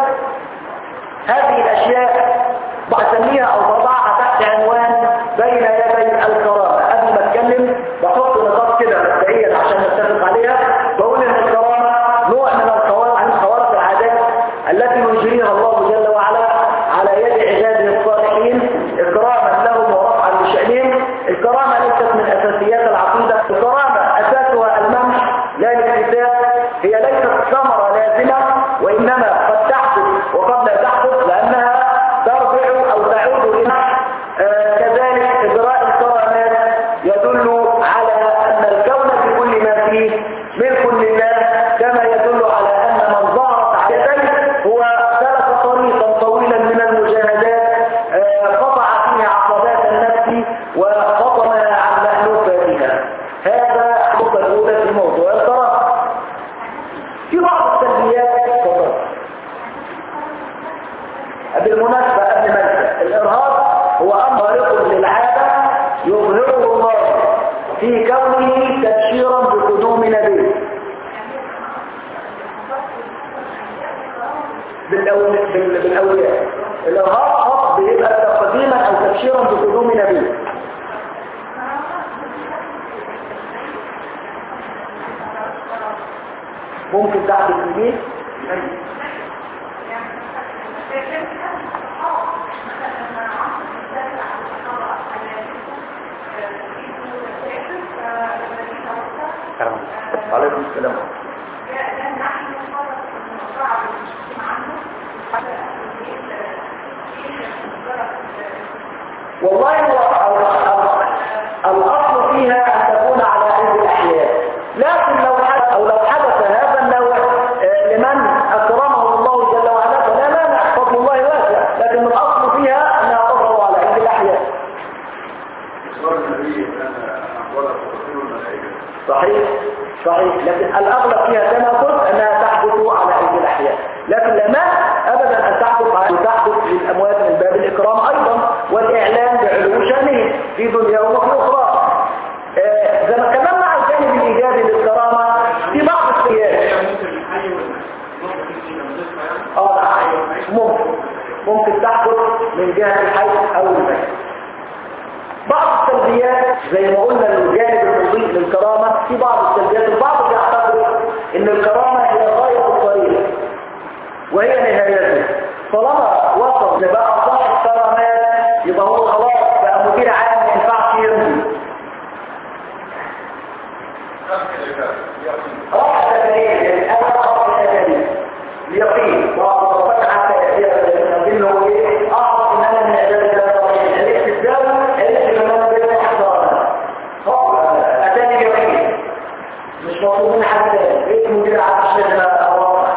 هذه الأشياء بسميها أو بضعها تحت عنوان بين يدي الكرامة قبل ما أتكلم بحط نقاط كده مبدئيا عشان نتفق عليها بقول إن الكرامة نوع من الخوارق عن خوارق العادات التي يجريها الله جل وعلا على يد عباده الصالحين إكراما لهم ورفعا لشأنهم الكرامة ليست من أساسيات العقيدة الكرامة أساسها المنح لا الاكتساب هي ليست ثمرة لازمة وإنما قد تحدث وقد لا تحدث لأنها ترجع أو تعود إلى آه، كذلك إجراء الكرامات يدل على أن الكون بكل ما فيه ملك لله كما يدل على أن من ظهرت على يديه هو سلك طريقا طويلا من المجاهدات آه، قطع فيها عقبات النفس وقطمها عن مألوفاتها هذا النقطة الأولى في موضوع الكرامة في بعض السلبيات فقط بالمناسبة قبل ما انسى الإرهاب هو أمر خارق للعادة يظهره الله في كونه تبشيرا بقدوم نبيه بالأول- بال- بالأولياء الإرهاب خاص بيبقى تقديما أو مبشرا بقدوم نبي ممكن تحت البيت عليكم السلام والله هو الأصل فيها أن تكون على علم الأحياء لكن لو حدث أو لو حدث هذا النوع آه، لمن أكرمه الله جل وعلا فلا مانع فضل الله واسع لكن الأصل فيها أنها تظهر على علم الأحياء إصرار النبي كان أقوال تفصيل الملائكة صحيح صحيح لكن الأغلب فيها كما قلت أنها تحدث على علم الأحياء لكن لا مانع أبدا أن تحدث تحدث للأموات من باب الإكرام أيضا والإعلان بعلو شأنه في دنياهم وفي أخرى آه، زي ما كمان مع الجانب الإيجابي للكرامة في بعض السياسات اه ممكن ممكن تحدث من جهة الحي أو الميت بعض السلبيات زي ما قلنا الجانب المضيء للكرامة في بعض السلبيات البعض بيعتقد ان الكرامة هي غاية الطريق وهي نهايته طالما وصل لبقى صاحب كرامات يبقى هو خلاص بقى مدير عام ما ينفعش يمضي راح تكاليف يعني انا راح تكاليف اليقين وفتح انه ايه اعرف ان انا من اعداد ده عرفت ازاي عرفت كمان بين احضارنا اتاني اليقين مش مطلوب من حد تاني بقيت مدير عام عشان ما اوضح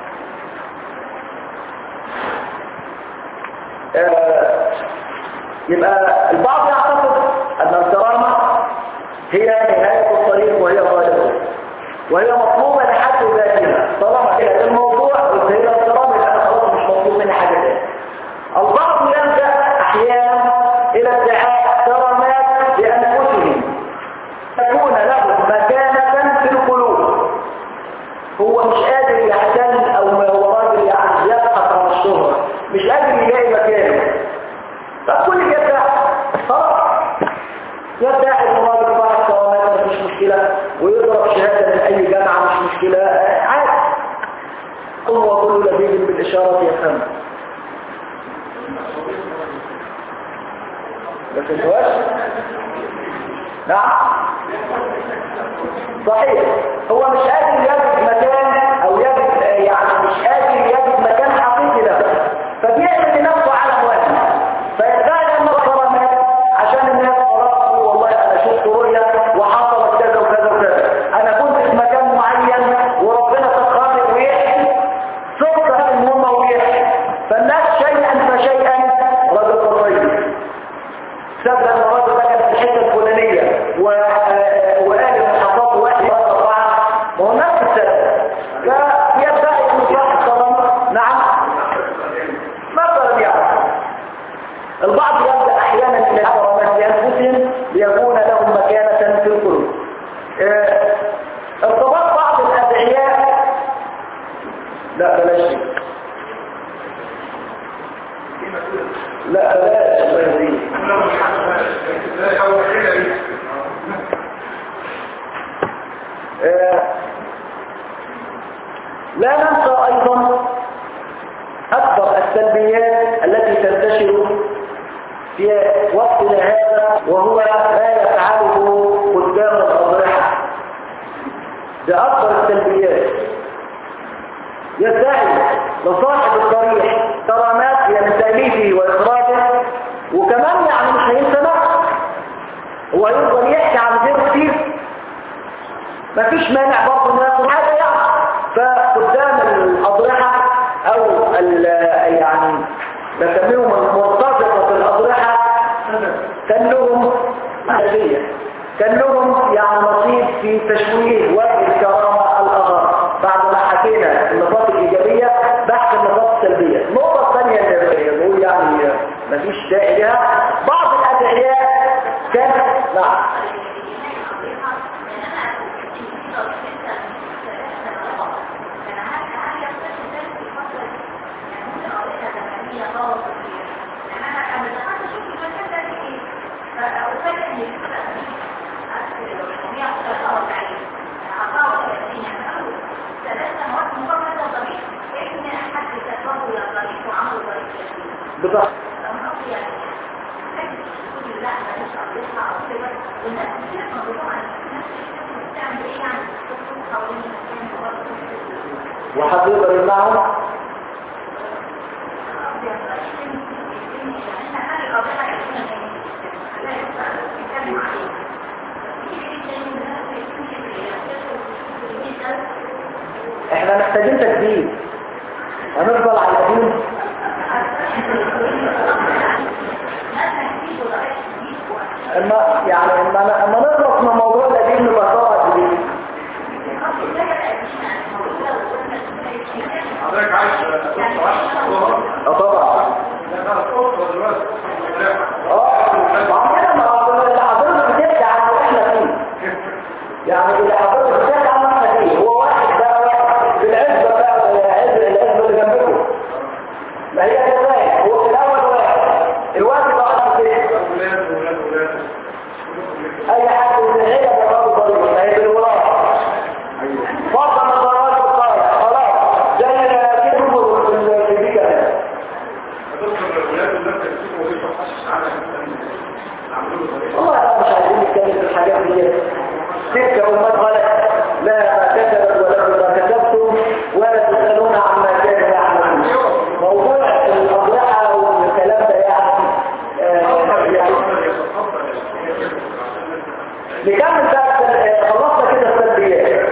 آه، يبقى البعض يعتقد ان الكرامه هي نهايه الطريق وهي غالبه وهي مطلوبه لحد ذاتها طالما كده الموضوع قلت هي الكرامه يبقى انا خلاص مش مطلوب مني حاجه تاني البعض يلجا احيانا الى ادعاء كرامات لانفسهم تكون لهم مكانه في القلوب هو مش قادر يحتل او ما هو راجل يعني يبحث عن الشهرة مش قادر يلاقي مكانه فكل يدعي خلاص يدعي انه راجل صاحب كرامات مفيش مشكلة ويضرب شهادة من اي جامعة مش مشكلة آه، عادي هو كل لبيب بالاشارة يفهم لكن هواش نعم صحيح هو مش قادر يجد مكان او يجد يعني مش قادر يجد مكان حقيقي له فبيعمل لنفسه على واحد فيدعي انه كرامات عشان الناس خلاص والله انا شفت رؤيا وحصلت كذا وكذا وكذا انا كنت في مكان معين وربنا سخرني ويحكي صدق هذه المهمه ويحكي فالناس شيئا فشيئا رجل طيب سبب ان الراجل ده كان في الحته الفلانيه و- آه، وقال ان حصل واحد ولا اربعه ما هو نفس السبب فيدعي انه صاحب كرامه نعم مثلا يعني البعض يبدا احيانا الى الكرامات لانفسهم ليكون لهم مكانه في القلوب آه، ارتباط بعض الادعياء لا بلاش دي. لا بلاش الله يهديك آه، لا ننسى أيضا أكبر السلبيات التي تنتشر في وقتنا هذا وهو ما يفعله قدام الأضرحة ده أكبر السلبيات يدعي لصاحب الضريح كرامات يمتليه وإخراجه وكمان يعني مش هينسى نفسه هو يفضل يحكي عن غير كتير مفيش مانع برضه انه ياخد حاجه يعني فقدام الاضرحه او ال- يعني بسميهم المرتزقه في الاضرحه كان لهم هديه كان لهم يعني نصيب في تشويه وجه الكرامه الاغر بعد ما حكينا النقاط الايجابيه بحث النقاط السلبيه النقطه الثانيه اللي بقول يعني مفيش داعي لها بعض الادعياء كانت نعم يعني بالظبط وحد يقدر يمنعهم احنا محتاجين تجديد هنفضل على القديم اما يعني اما اما نخلص من موضوع القديم نبقى طبعا جديد حضرتك عايز تقول اه طبعا لا لا تقول دلوقتي اه ما كده ما اللي حضرتك بتحكي عنه احنا فيه يعني اللي حضرتك بتحكي عنه احنا فيه هو واحد ده في العزبه بقى العزبه العزبه اللي جنبكم ما هي كذلك هو في الاول واحد الوقت بقى عنده كده ولاد ولاد ولاد اي حد من العيله بيقرب طريق ما هي بالوراثه فضل من ضرائب الطارئ خلاص زي كده في البيئه هتذكر الولاد اللي انت تسيبه وهي تحشش عنها عملوا له طريقه والله لا مش عايزين نتكلم في الحاجات دي تلك أمات غلط لا ما كسبت ولكم ما كسبتم ولا تسألون عما كانوا يعملون موضوع الأضرحة والكلام ده يعني آه، يعني نكمل بقى آه، خلصنا كده السلبيات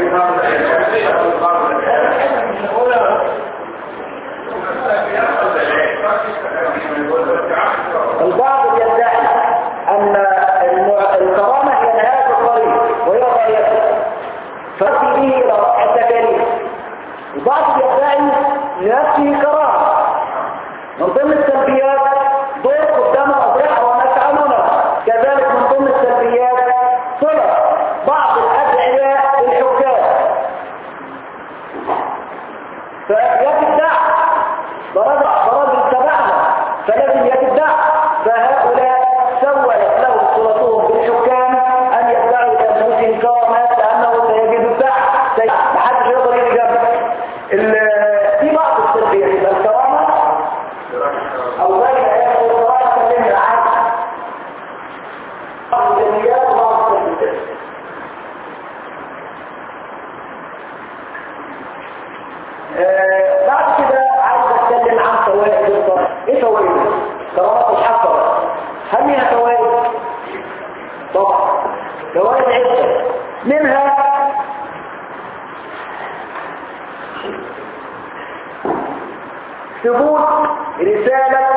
البعض يدعي أن الم- الكرامة هي نهاية الطريق وهي غايته فأتي به إلى رفع التكاليف البعض يدعي لنفسه كرامة من ضمن السلبيات دور قدام الأضرحة وما يفعلونه كذلك من ضمن السلبيات صلة بعض الأدعياء للحكام فيتبع ضرب ضرب تبعنا فلازم يتبع فهؤلاء سولت لهم صلتهم بالحكام ان يدعوا لانفسهم كرامات لانه سيجد الدع محدش يقدر يجي جنبه ال- في بعض السلبيات يبقى الكرامه او ذلك ايات القران اتكلمنا عنها بعض السلبيات وبعض السلبيات آه، بعد كده عايز اتكلم عن فوائد الصلاة ايه فوائده كرامات الحفر هل لها فوائد طبعا فوائد عدة منها ثبوت رسالة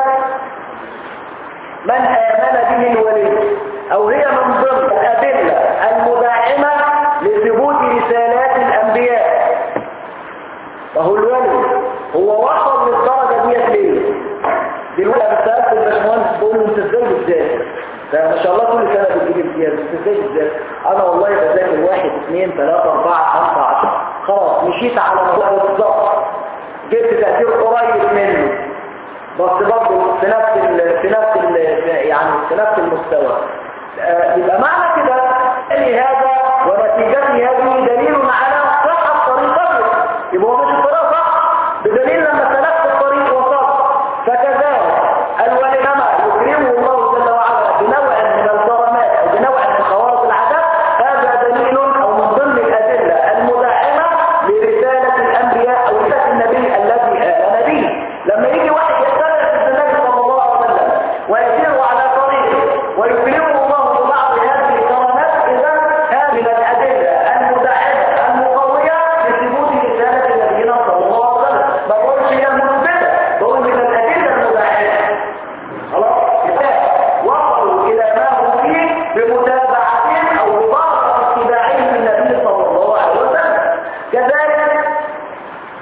من آمن به الولي أو هي من ضمن الأدلة المداعمة لثبوت رسالات الأنبياء فهو الولي هو وصل للدرجة ديت ليه دلوقتي انا سالت الباشمهندس بقول له انت ازاي بالذات ده ما شاء الله كل سنه بتجيب امتياز انت ازاي بالذات انا والله بذاكر واحد اثنين ثلاثة أربعة خمسة عشرة خلاص مشيت على موضوع بالظبط جبت تأثير قريب منه بس برضه في نفس ال في نفس ال يعني في نفس المستوى آه، يبقى معنى كده ان هذا ونتيجته هذه دليل على صحة طريقته يبقى هو مش الطريقة صح بدليل لما سلكت الطريق وصلت فكذلك الولي لما يكرمه الله جل وعلا بنوع من الكرامات او بنوع من خوارق العذاب هذا دليل او من ضمن الادله المداعمه لرساله الانبياء او رساله النبي الذي امن به لما يجي واحد يختلف في النبي صلى الله عليه وسلم ويسير على طريقه ويكرمه الله ببعض هذه الكرامات اذا هذه من الادله المداعمه المقويه لثبوت رساله نبينا صلى الله عليه وسلم ما بقولش هي مثبته بقول من الادله المداعمه خلاص يبقى وصلوا الى ما هم فيه بمتابعتهم او ببعض اتباعهم للنبي صلى الله عليه وسلم كذلك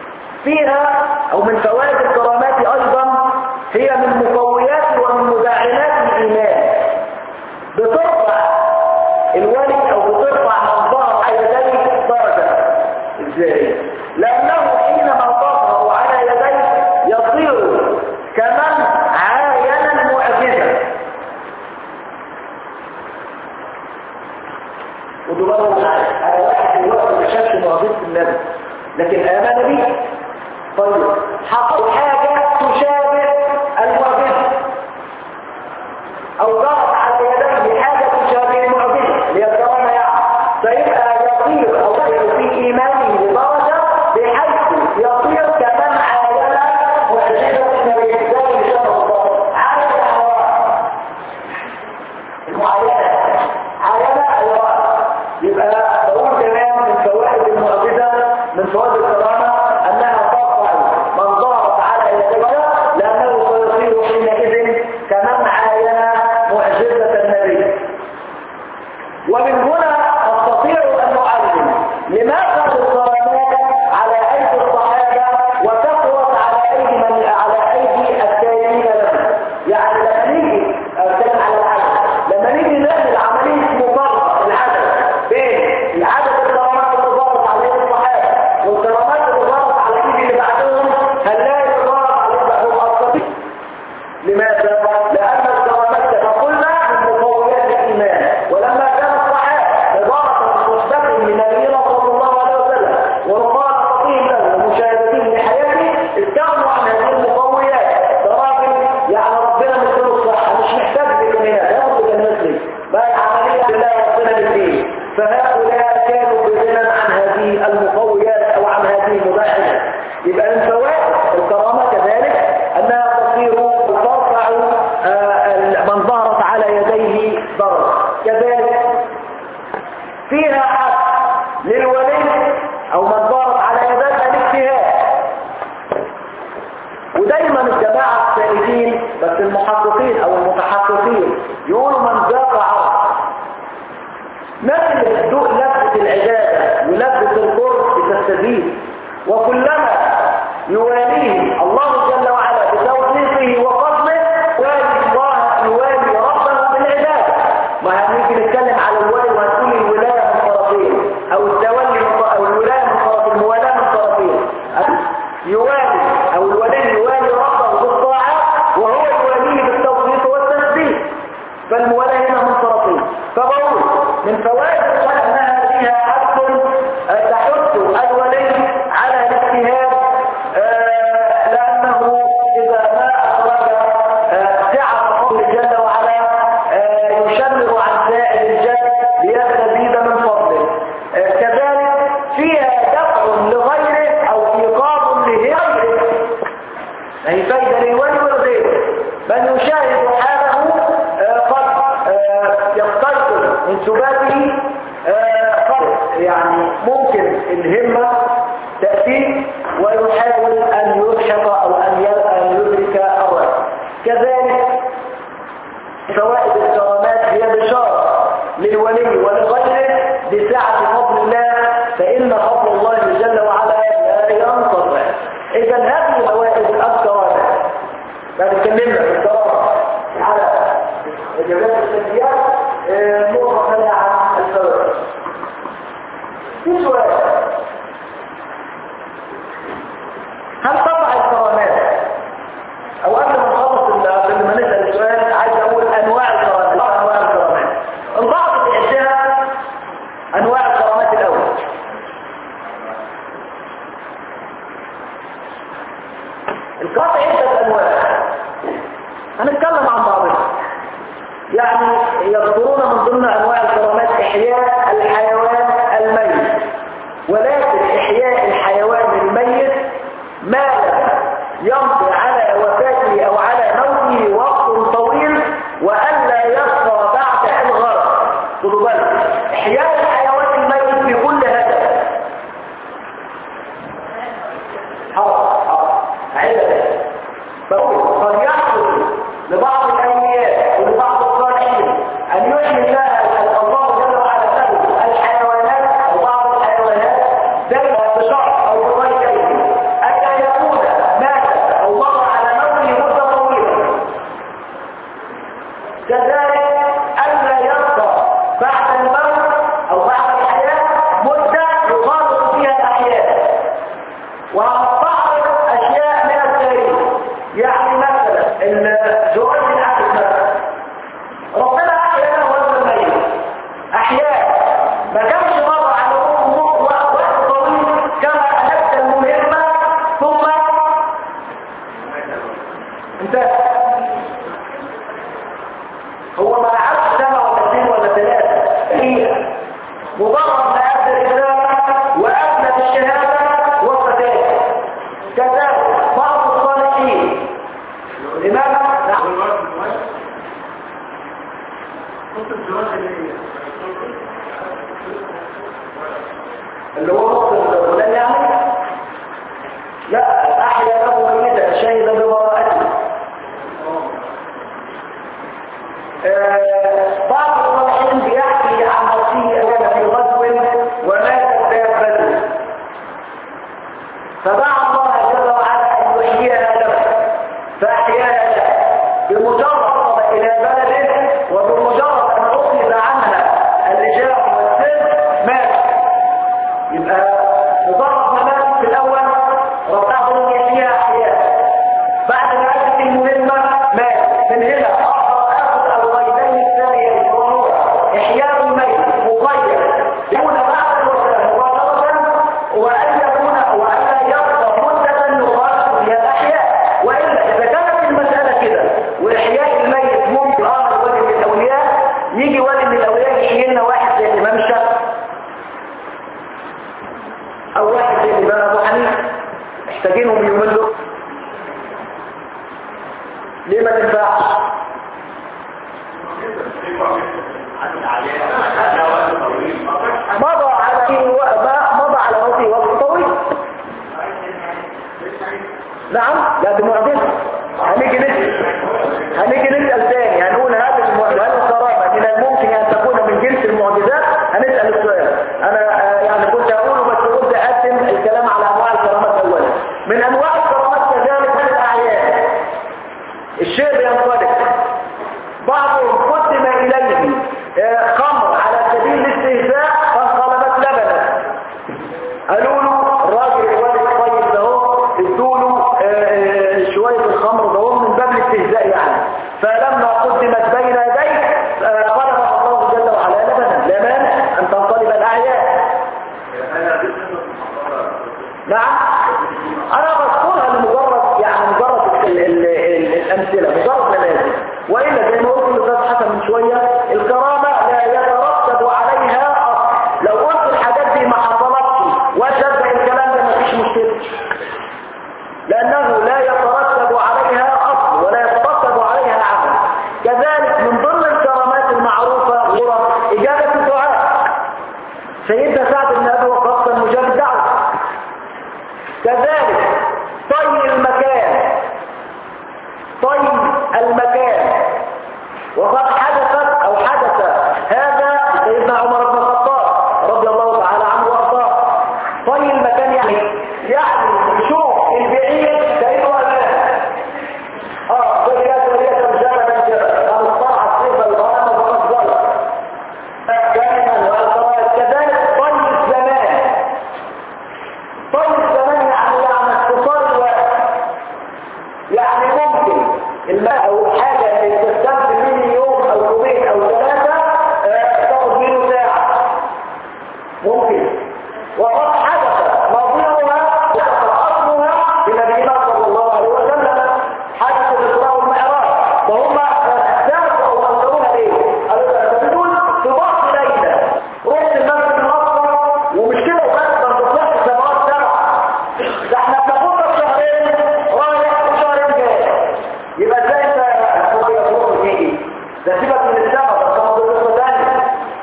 فيها او من فوائد الكرامات ايضا هي من مقويات ومن مداعمات خدوا بالكم معايا انا واحد دلوقتي ما شافش معجزه النبي لكن امن به طيب حصل حاجه تشابه المعجزه او ضغط على يديه حاجه تشابه المعجزه اللي هي الكرامه يعني فيبقى يطير او في ايمانه بدرجه بحيث يطير كمن عاين معجزه النبي زي اللي شافه الله عاين الحوار المعاينه عاينه الحوار يبقى بقول كمان من فوائد المعجزه من فوائد الكرامه انها ترفع من ضغط على يديه لانه سيصير حينئذ كمن عاين معجزه النبي ومن هنا استطيع ان اعلم لماذا الكرامات على ايدي الصحابه وكثرت على ايدي من على ايدي التابعين لهم يعني لما نيجي اتكلم على العدد لما نيجي نعمل عمليه مقارنه العدد بين العدد الكرامات اللي ظهرت على ايدي الصحابه والكرامات اللي ظهرت على ايدي اللي بعدهم هنلاقي اللي ظهرت على ايدي بعدهم اكثر لماذا؟ لأن الكرامات كما قلنا من مقويات الإيمان ولما كان الصحابة عبارة مصدق من نبينا صلى الله عليه وسلم ومخالطتهم له ومشاهدتهم لحياته استغنوا عن هذه المقويات ده راجل يعني ربنا مثله الصحة مش محتاج بإمكانيات ياخد بالمثل بقى عملية بالله ربنا بالدين فهؤلاء كانوا بغنى عن هذه المقويات أو عن هذه المداعمات يبقى من فوائد الكرامة كذلك أنها تصير ترفع آه، من ظهرت على يديه ضرر كذلك فيها حق للولي أو من ظهرت على يديه الاجتهاد ودايما الجماعة السائدين بس المحققين أو المتحققين يقولوا من ذاق عرض مثل الذوق لذة العبادة ولذة القرب بتستزيد وكلما يواليه الله جل وعلا بتوفيقه وفضله والي الله يوالي ربه بالعبادة ما هنيجي نتكلم على الولي وهنقول الولاية من طرفين او التولي من طرف- او الولاية من طرف الموالاة من طرفين يوالي او الولي يوالي ربه بالطاعة وهو يواليه بالتوفيق والتسديد فالموالاة هنا من طرفين فبقول من فوائد الصلاة انها فيها حث آه، تحث الولي على الاجتهاد آه، لانه اذا ما اخرج آه، سعة قول جل وعلا آه، يشمر عن سائر الجد ليستزيد من فضله آه، كذلك فيها دفع لغيره او ايقاظ لغيره هي فايدة للولي والغير من يشاهد حاله آه، قد آه، يستيقظ من سباته آه، قد يعني ممكن الهمة تأتيه ويحاول أن يلحق أو أن ي- أن يدرك أولا كذلك فوائد الكرامات هي بشارة للولي ولغيره بسعة فضل الله فإن فضل الله جل وعلا لا ينقطع إذا هذه فوائد الكرامات بعد اتكلمنا في الكرامة على إجابات السلبيات آه، نقطة ثانية عن الفوائد في سؤال هل تقع الكرامات او قبل ما نخلص ال- قبل ما نسال السؤال عايز اقول انواع الكرامات انواع الكرامات البعض بيعدها انواع الكرامات الاول الكرامات عده انواع هنتكلم عن بعضها يعني يذكرون من ضمن انواع الكرامات احياء الحيوان الميت ولكن احياء الحيوان الميت ما لم يمضي على وفاته او على موته وقت طويل والا يبقى بعد الغرق خدوا بالك احياء الحيوان الميت بكل هدف حاضر حاضر عدد بقول قد يحصل لبعض الأولياء ولبعض الصالحين أن يحيي الله الله جل وعلا له الحيوانات أو بعض الحيوانات ذلك بشرط أو بغير أن يكون مات أو مضى على موته مدة طويلة كذلك ألا يبقى بعد الموت أو بعد الحياة مدة يخالط فيها الأحياء وهنستعرض اشياء من التاريخ يعني مثلا الجواز العقل مثلا ربنا احيا له وزن الميت احياء ما كانش اللي هو نص الغلام يعني لا احيا له ميتا شهد ببراءته آه، بعض الصالحين بيحكي عن نفسه كان في غزو وماتت دابته فدعا الله جل وعلا ان يحييها له فاحياها له بمجرد وصل الى بلده وبمجرد ان اخذ عنها اللجام والسر مات يبقى مجرد ما مات في الاول ربنا لم يحييها احياء بعد ما ادت المهمه مات من هنا اقدر اخذ الغيبين الثانيين وهو احياء الميت مغير يكون بعد الوفاه مباشره وان يكون وان لا يبقى مده يقال فيها الاحياء والا اذا كانت المساله كده واحياء الميت ممكن امر ولي من الاولياء يجي ولي من الاولياء يحيي لنا واحد زي الامام الشافعي او واحد زي الامام ابو حنيفه محتاجينهم اليومين دول ليه ما تنفعش مضى على مضى على موته وقت طويل نعم لا دي معجزه هنيجي نسال هنيجي نسال تاني هنقول هل المعجزه هل الكرامه من الممكن ان تكون من جنس المعجزات هنسال السؤال انا آه، يعني كنت اقوله بس قلت اقدم الكلام على انواع الكرامات اولا من انواع الكرامات كذلك في الاعيان الشيء بينطلق بعضهم قدم اليه آه، خمر على سبيل الاستهزاء فانقلبت لبنا قالوا له الراجل الوالد الطيب ده هو ادوا له آه، شويه الخمر ده هو من باب الاستهزاء يعني فلما قدمت بين يديه آه، طلب الله جل وعلا لبنا لا مانع ان تنقلب الاعيان نعم انا بذكرها لمجرد يعني مجرد ال ال ال الامثله مجرد نماذج والا زي ما قلت للاستاذ حسن من شويه الكرامه لا يترتب عليها اصل لو قلت الحاجات دي ما حصلتش وصدق الكلام ده مفيش مشكله لانه لا يترتب عليها اصل ولا يترتب عليها عمل كذلك من ضمن الكرامات المعروفه هو اجابه الدعاء سيدنا سعد بن ابي وقاص كان مجاب الدعوه كذلك طي المكان طي المكان وقد حدثت او حدث هذا سيدنا عمر بن الخطاب رضي الله تعالى عنه وارضاه طي المكان يعني يعني يشوف البعيد كانه امام اه وليات وليات جبلا جبلا قال الطاعه الصيف الغنم فقد ظلم دائما والقواعد كذلك طي الزمان طي الزمان يعني يعني اختصار الوقت يعني ممكن الماء او حاجة اللي تستخدم مني يوم او يومين او ثلاثة آه، تاخد منه ساعة ممكن وقد حدث ماضيها اصلها بنبينا صلى الله عليه وسلم حدث الاسراء والمعراج فهم اختلفوا او انكروها ليه؟ قالوا ده بدون في بعض ليله رحت المسجد الاقصى ومش كده وبس ده انت طلعت سماوات سبعه ده احنا بناخدها في شهرين رايح وشهرين جاي يبقى ازاي انت هتقول يا فوق تيجي ده سيبك من السما ده كان قصه ثانيه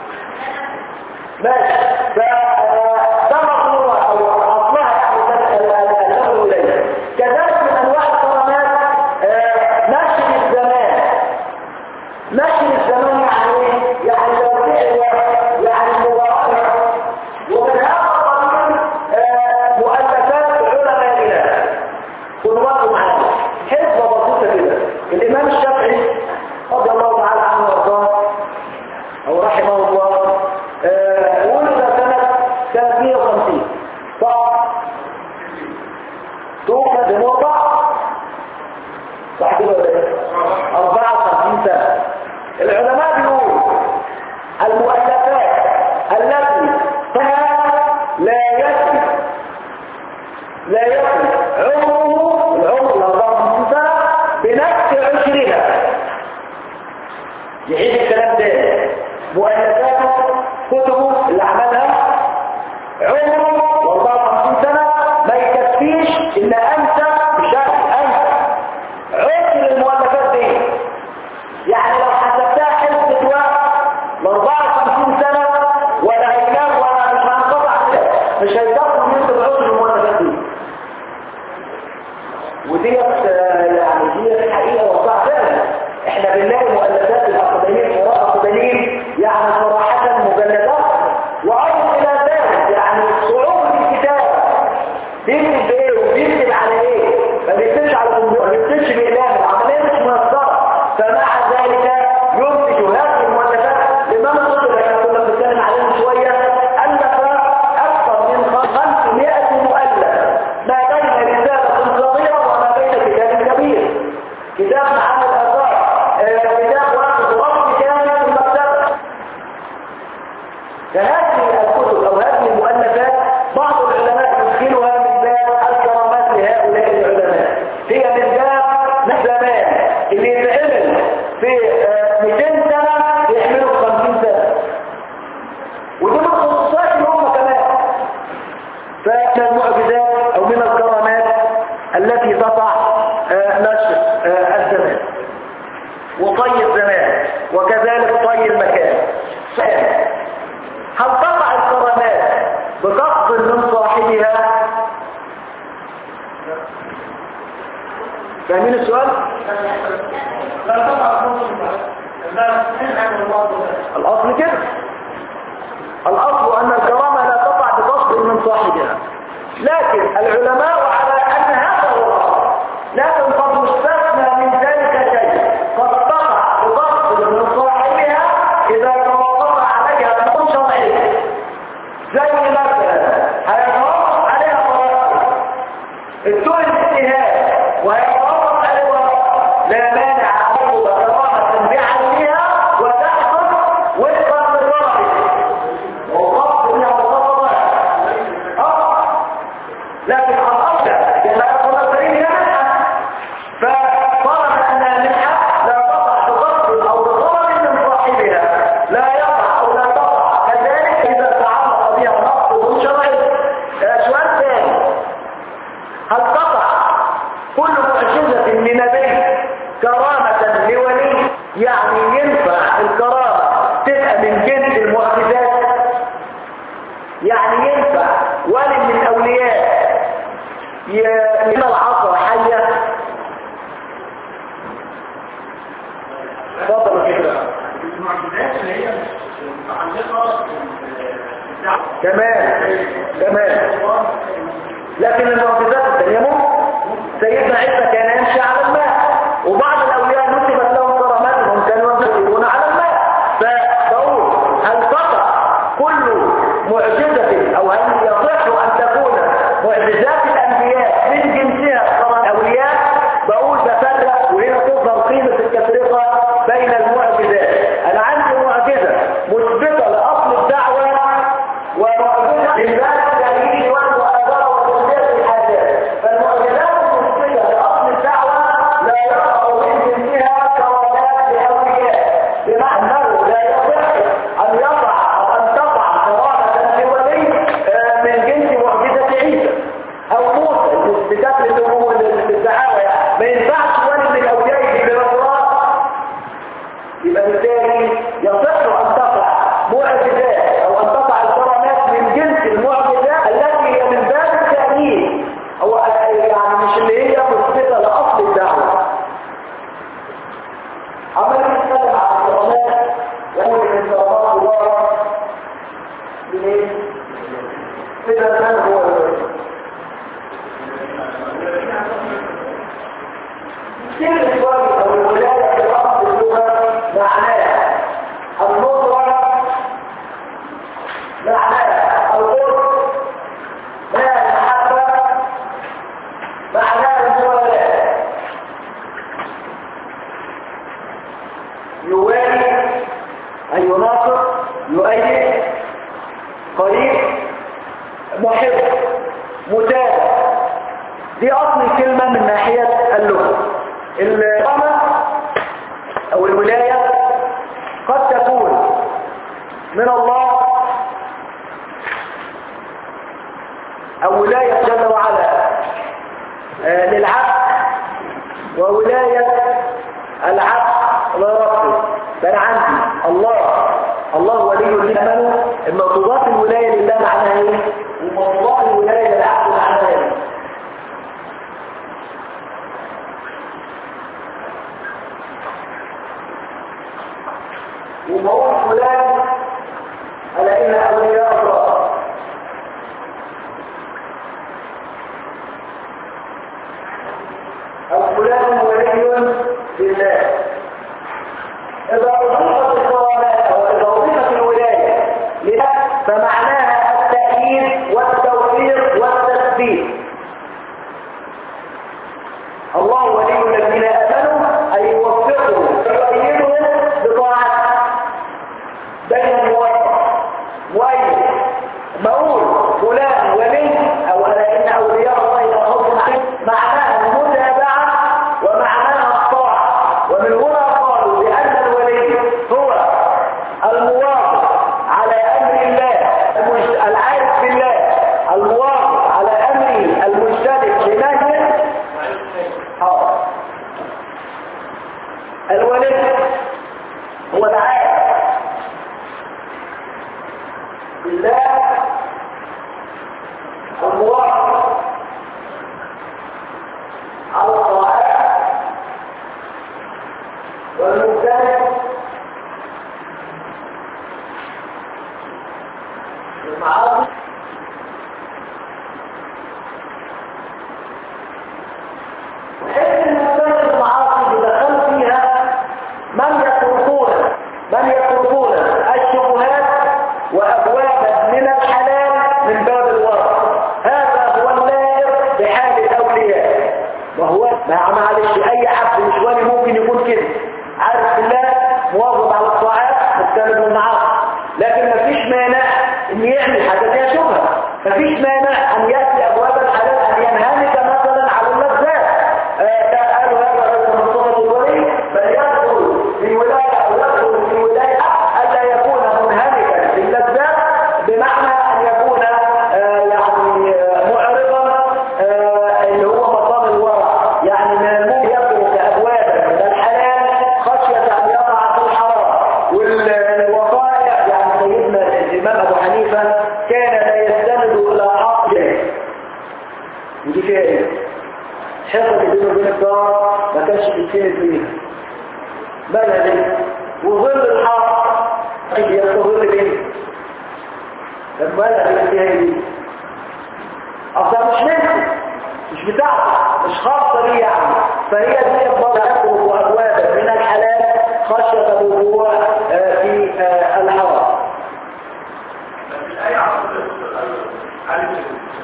ماشي فده مطلوبة او اصلها يعني الامر اليه كذلك من انواع الكرامات آه، نشر الزمان نشر الزمان يعني ايه؟ يعني توسيع الوقت يعني المباركة ومن هذا القبيل آه، مؤلفات علمائنا قدوات معانا حزبة بسيطة كده الامام الشافعي رضي الله تعالى عنه وارضاه او رحمه الله آه، ولد سنة 350 صح توفى بموضع صح كده ولا ايه 54 سنة العلماء بيقولوا المؤلفات التي فيها لا يكفي لا يكفي عمره العمر ال 54 سنة بنفس عشرها يعيد الكلام تاني مؤلفاته كتبه اللي عملها عمره 54 سنة ما يكفيش ان انت بشكل انت عشر المؤلفات دي يعني لو حسبتها حسبة وقت ل 54 سنة ولا هينام ولا مش هنقطع مش فبنلاقي مؤلفات الأقدمين قراء أقدمين يعني صراحة مجلدات وأيضا إلى ذلك يعني صعوبة الكتابة بيكتب بإيه وبيكتب على إيه ما بيكتبش على كمبيوتر ما بيكتبش بإقلام العملية مش ميسرة فمع ذلك ينتج هذه المؤلفات الإمام الطفل اللي كنا بنتكلم عليه من شوية ألف أكثر من 500 مؤلف ما بين رسالة صغيرة وما بين كتاب كبير كتاب معاني الآثار آه، كتاب واحد ورقم كامل في المكتبة فهذه الكتب أو هذه المؤلفات بعض العلماء يدخلها من باب الكرامات لهؤلاء العلماء هي من باب الزمان اللي يتعمل في آه، 200 سنة يعملوا في 50 سنة ودي من خصوصات اللي هم كمان فمن المعجزات أو من الكرامات التي تقع آه، نشر آه، الزمان وطي الزمان وكذلك طي المكان سؤال هل تقع الكرامات بقصد من صاحبها فاهمين السؤال لا تقع النص لا تنعم الله الاصل كده الاصل ان الكرامه لا تقع بقصد من صاحبها لكن العلماء على ان هذا هو الاصل لكن قد يستثنى من ذلك شيء قد تقع بقصد من صاحبها اذا توقف عليها نقول شرعي زي مثلا هيتوقف عليها قرار الدول الاجتهاد ويتوقف عليه ورق لا مانع ان تطلب كرامه بعينها وتحصل وفقا للرابط وقف بها مخططه اه لكن الاصل كما يقول الكريم هي منحه ففرض انها منحه لا تقع بقصد او بغرض من صاحبها لا يقع او لا تقع كذلك اذا تعلق بها نقص شرعي آه، سؤال ثاني هل تقع كل معجزة من نبي كرامة لولي يعني ينفع الكرامة تبقى من جنس المعجزات يعني ينفع ولي من الأولياء ي- من العصر حية تفضل كده المعجزات اللي هي متعلقة بالدعوة تمام تمام لكن المعجزات الثانية ممكن سيدنا عيسى كان يمشي على الماء وبعض الأولياء نسبت لهم كراماتهم كانوا يمشون على الماء فبقول هل تقع كل معجزة أو هل يصح أن تكون معجزات الأنبياء من جنسها كرامات الأولياء بقول بفرق وهنا تظهر قيمة التفرقة بين المعجزات أنا عندي معجزة مثبتة لأصل الدعوة ومعجزة لله التأييد والمؤازرة وتسبيح الحاجات فالمعجزات المثبتة لأصل الدعوة لا يقع من جنسها كرامات لأولياء بمعنى أنه لا يصح أن يقع أو أن تقع كرامة لولي آه، من جنس معجزة عيسى أو موسى المثبتات للنبوة للدعاوى يعني. ما ينفعش ولي من الأولياء يجيب لنا يبقى بالتالي يصح أن تقع معجزات أو أن تقع الكرامات من جنس المعجزات التي هي من باب التأمين أو يعني مش اللي هي مثبتة لأصل الدعوة عمال نتكلم عن الكرامات يقول إن كرامات الله من إيه؟ إذا كان هو كلمة الواجب أو الولاية في أصل اللغة معناها النصرة معناها القرب معناها المحبة معناها الموالاة يوالي أي يناصر يؤيد قريب محب متابع دي أصل الكلمة من ناحية اللغة الإقامة أو الولاية قد تكون من الله أو ولاية جل وعلا آه، للعبد وولاية العبد لربه فأنا عندي الله الله ولي الذين آمنوا إن تضاف الولاية لله معناها إيه؟ وما تضاف الولاية للعبد معناها إيه؟ وبقول فلان ألا إن أولياء الله أو فلان ولي لله إذا أضيفت الصلاة أو إذا أضيفت الولاية لله فمعناها التأييد والتوفيق والتثبيت الله ولي الذين آمنوا أن يوفقهم ويؤيدهم بطاعته دايما موفق مؤيد بقول فلان ولي أو ألا إن أولياء الله لا خوف عليهم معناها المتابعة ومعناها الطاعة ومن هنا قالوا بأن الولي هو المواظب على أمر الله المجت- العارف بالله المواظب على أمره المجتنب لنهيه حاضر الولي هو العارف بالله المواظب على الطاعات والمجتنب المعاصي وحيث المجتنب المعاصي بدخل فيها من يتركون من يتركون الشبهات وابوابا من الحلال من باب الورع هذا هو اللائق بحال الاولياء وهو ما معلش اي عبد مش ولي ممكن يكون كده عارف بالله مواظب على الطاعات مجتنب المعاصي لكن مفيش مانع ان يعمل حاجه فيها شبهه مفيش مانع ان ياتي ابواب الحلال ان ينهمك مثلا على اللذات آه، ده قالوا هذا ليس من صفه الولي بل يدخل في ولايه او يدخل في ولايه الا يكون منهمكا في اللذات بمعنى ان يكون آه، يعني آه، معرضا آه، اللي هو مقام الورع يعني من الممكن يترك ابوابا من الحلال خشيه ان يقع في الحرام والوقائع يعني سيدنا الامام ابو حنيفه كان لا يستند الى عقله ودي فيها ايه حفظ بينه وبين الدار ما كانش بيتسند بيها بلدي وظل الحق طيب يستظل بيه لما بلدي فيها ايه دي اصلا مش منه مش بتاعته مش خاصة بيه يعني فهي دي الضوء تدخل أبوابا من الحلال خشية الوقوع آه، في آه، الحرام الآية عرضت على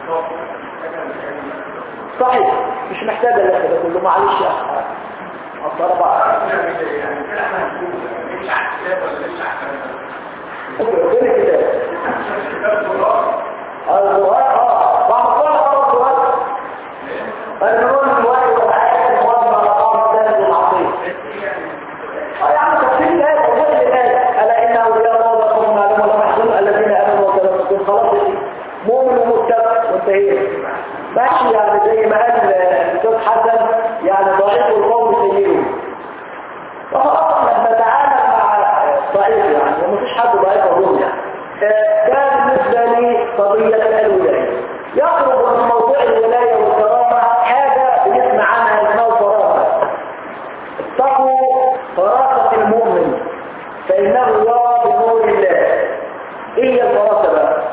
صحيح مش محتاجة لك ده كله معلش يا أخي أصلا بقى يعني كده احنا هنقول مش على الكتاب ولا مش على فين الكتاب الكتاب القرآن الزهار اه وعمقال اه الزهار النور الزهار والعيات الموضع على قام الثالث والعصير اه يا عم تفسير الآية تفسير الآية ألا إن أولياء الله لا خوف عليهم ولا هم يحزنون الذين آمنوا وكانوا يتقون خلاص يا سيدي. مؤمن ومتقى وانتهينا ماشي يعني زي ما قال الأستاذ حسن يعني ضعيف القوم سيئون فخلاص احنا بنتعامل مع ضعيف يعني ومفيش حد ضعيف اظن يعني آه، ده بالنسبه لي قضيه الولايه يخرج من موضوع الولايه والكرامه حاجه بنسمع عنها اسمها الفراسه اتقوا فراسه المؤمن فانه يرى بنور الله ايه هي الفراسه بقى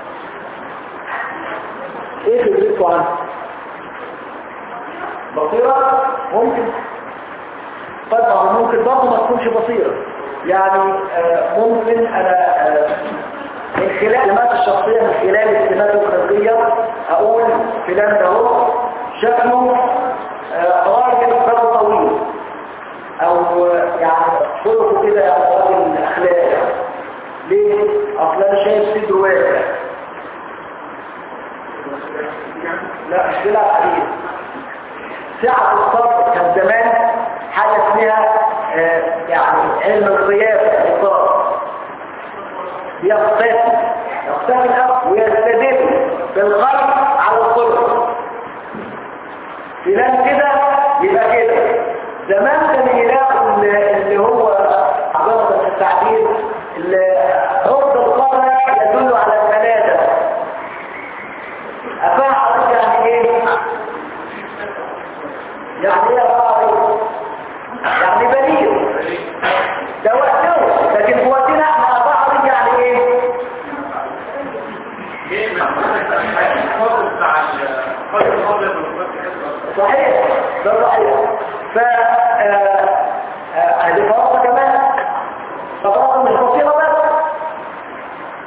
ايه فكرتكم عنها بصيره ممكن طبعا ممكن برضه ما تكونش بصيرة يعني آه، ممكن انا آه، من خلال السمات الشخصية من خلال السمات الخلقية اقول فلان ده هو شكله آه، راجل باب طويل او آه، يعني خلقه كده يعني راجل اخلاق ليه؟ اصل انا شايف صدره واسع لا مش بيلعب عليه سعة الصبر كان زمان حاجة اسمها آه، يعني علم القياس الصبر يقتسم يقتسم الأب ويستدل بالغرب على الصبر فلان كده يبقى كده زمان كان يلاقوا اللي اللي هو عبارة في التعبير اللي رد القرن يدل على الثلاثة أفاح حضرتك يعني ايه؟ يعني ايه راعي يعني بليغ ده وقته لكن هو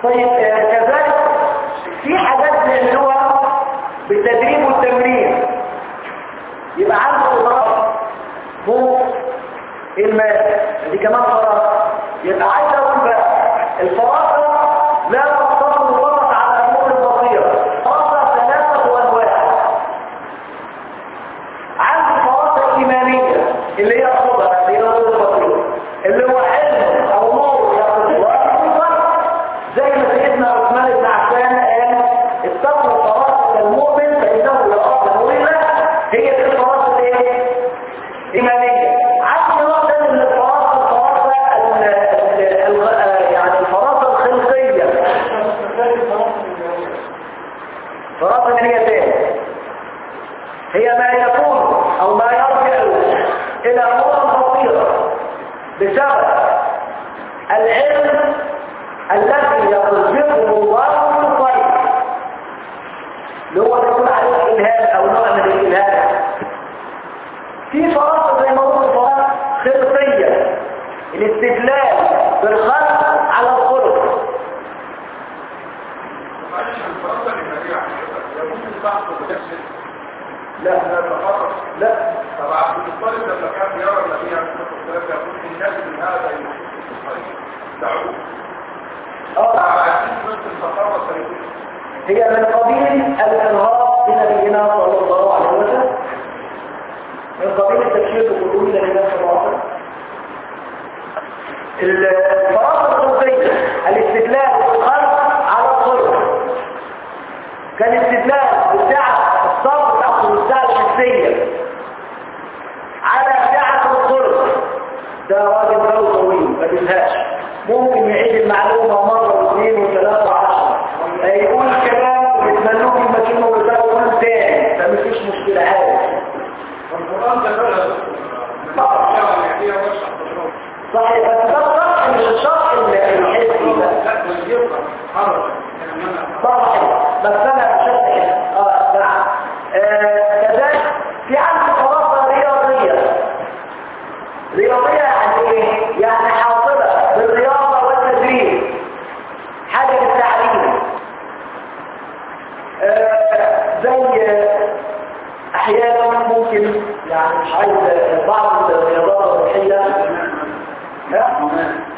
طيب آه، كذلك في حاجات بيعملوها بالتدريب والتمرين يبقى عنده قدرات فوق المال دي كمان فراسة يبقى عايز اقول بقى الفراسة لا تقتصر فقط على امور البصيرة فراسة ثلاثة انواع عنده فراسة ايمانية اللي هي الصدق اللي هي نور البصيرة اللي هو علم او نور يقصد الله زي ما سيدنا عثمان بن عفان قال اتقوا فراسة المؤمن فإنه يقاط نور الله هي دي الفراسة الايه؟ إيمانية عكس نوع تاني من الفراسة الفراسة ال- ال- ال- يعني الفراسة الخلقية فراسة من هي تاني هي ما يكون أو ما يرجع إلى أمور خطيرة بسبب العلم الذي يرزقه الله في الطريق اللي هو بيقول عليه الإلهام أو نوع من الإلهام في فراسة زي ما قلت فراسة خلقية الاستدلال بالخلق على الخلق معلش الفرنسا الإيمانية عشان يكون البحث بنفسه لا لا تخرج لا طب عبد المطلب لما كان يرى النبي عليه الصلاة والسلام يقول الناس من هذا يمشي في الطريق دعوه اه عايزين بس التخرج سيكون هي من قبيل الإرهاب بنبينا صلى الله عليه وسلم من قبيل التبشير القلوب لنبينا صلى الله عليه وسلم الفراسة الخلقية الاستدلال بالخلق على الخلق كان استدلال بالسعة الصبر تأخذ السعة الحسية على سعة الخلق ده راجل باله طويل ما بيزهقش ممكن يعيد المعلومة مرة واثنين وثلاثة وعشرة يقول كلام ويتمنوه في المكان ويقول تاني فمفيش مشكلة عادي والقرآن ده بلد من الأشياء اللي هي وشع التجربة صحيح بس ده الشرح مش الشرح الحسي ده لا بس يبقى حرج يعني أنا صحيح بس انا بشرح كده اه نعم آه، كذلك في عندي فراسة رياضية رياضية يعني ايه؟ يعني حاصلة بالرياضة والتدريب حاجة للتعليم آه، زي آه، احيانا ممكن يعني مش عايز آه، بعض الرياضات الروحية ها؟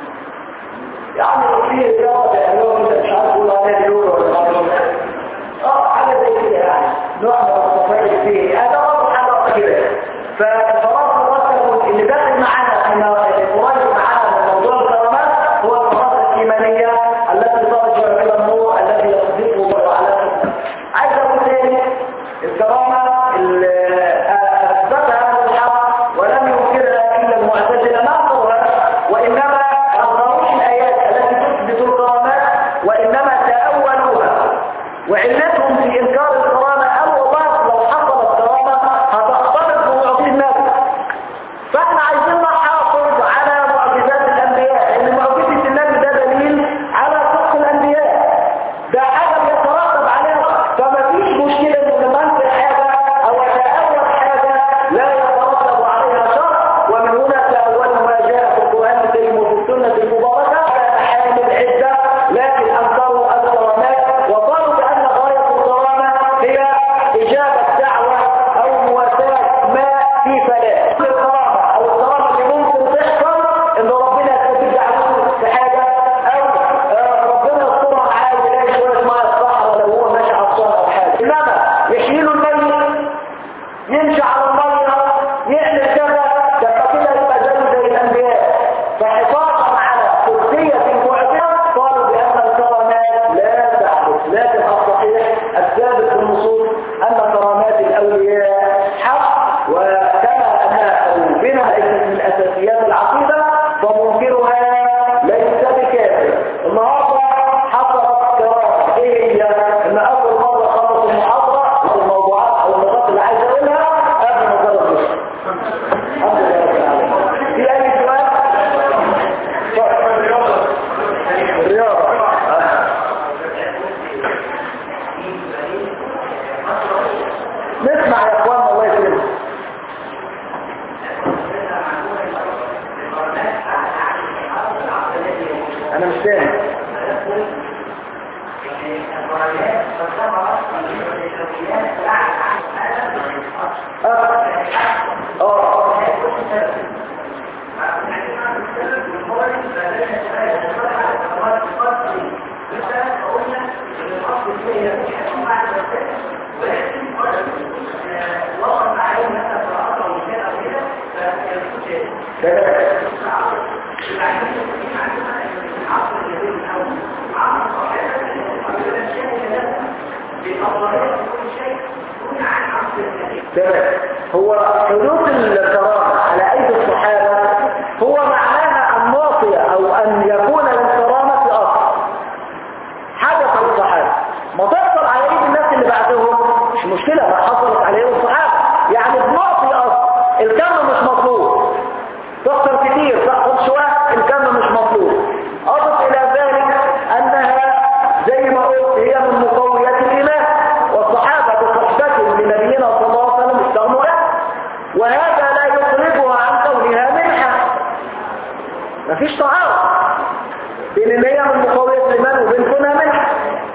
يعني في رياضة بيعملوها كده مش عارف اقول عليها اليورو ولا ما اه حاجة زي كده يعني نوع من التفاعل فيه هذا برضه حاجة وقت كده فالفراسة الرسل اللي داخل معانا احنا قريب معانا من موضوع الكرامات هو الفراسة الإيمانية التي ترجع إلى النور الذي يصدقه على نفسه عايز أقول تاني الكرامة اللي أثبتها أهل الحق ولم ينكرها إلا المعتزلة ما أنكروها وإنما أظهروش الآيات التي تثبت الكرامات وإنما تأولوها وعلتهم في إنكار الكرامة قالوا والله لو حصلت كرامة هتختلط بمعجزة النبي فاحنا عايزين نحافظ على معجزات الأنبياء لأن معجزة النبي ده دليل على صدق الأنبياء ده حاجة بيترتب عليها فما فيش مشكلة إن منزل حاجة أو أتأول حاجة لا يترتب عليها شر ومن هنا تأول ما جاء في القرآن الكريم وفي السنة المباركة كان حامل عدة لكن أنكروا الكرامات وقالوا بأن غاية الكرامة هي إجابة دعوة أو مواساة ما في فلاح الكرامة أو الكرامة اللي ممكن تحصل إن ربنا يستجيب دعوته في حاجة أو آه، ربنا يسترها معاه ويلاقي شوية مية الصحراء لو هو ماشي على الصحراء أو حاجة إنما يحيلوا الميت يمشي على المية يعمل كذا ده كده يبقى زيه زي الأنبياء فحفاظا على قدسية المعجزة قالوا بأن الكرامات لا تحدث لكن الصحيح الثابت في النصوص أن كرامات الأولياء حق وكما أنها بنا من أساسيات العقيدة فمنكرها ليس بكافر النهارده حصلت كرامة إيه هي؟ إن أول مرة خلص المحاضرة والموضوعات أو النقاط اللي عايز أقولها قبل ما أخلص الحمد لله رب العالمين في أي سؤال؟ الرياضة نسمع يا اخوان الله يسلمك انا مش فاهم اه اه تمام هو حدوث الكرامة على أيدي الصحابة هو معناها أن نعطي أو أن يكون للكرامة أصل حدث للصحابة ما تحصل على أيدي الناس اللي بعدهم مش مشكلة ما حصلت على أيدي الصحابة يعني بنعطي أصل الكم مش مطلوب تحصل كتير تحصل شوية الكم مش مطلوب أضف إلى ذلك أنها زي ما قلت هي من مقويات الإيمان والصحابة بصحبتهم لنبينا صلى الله عليه وسلم استغنوا له وهذا لا يخرجها عن كونها منحة مفيش تعارض بين ان هي من مقويات الإيمان وبين كونها منحة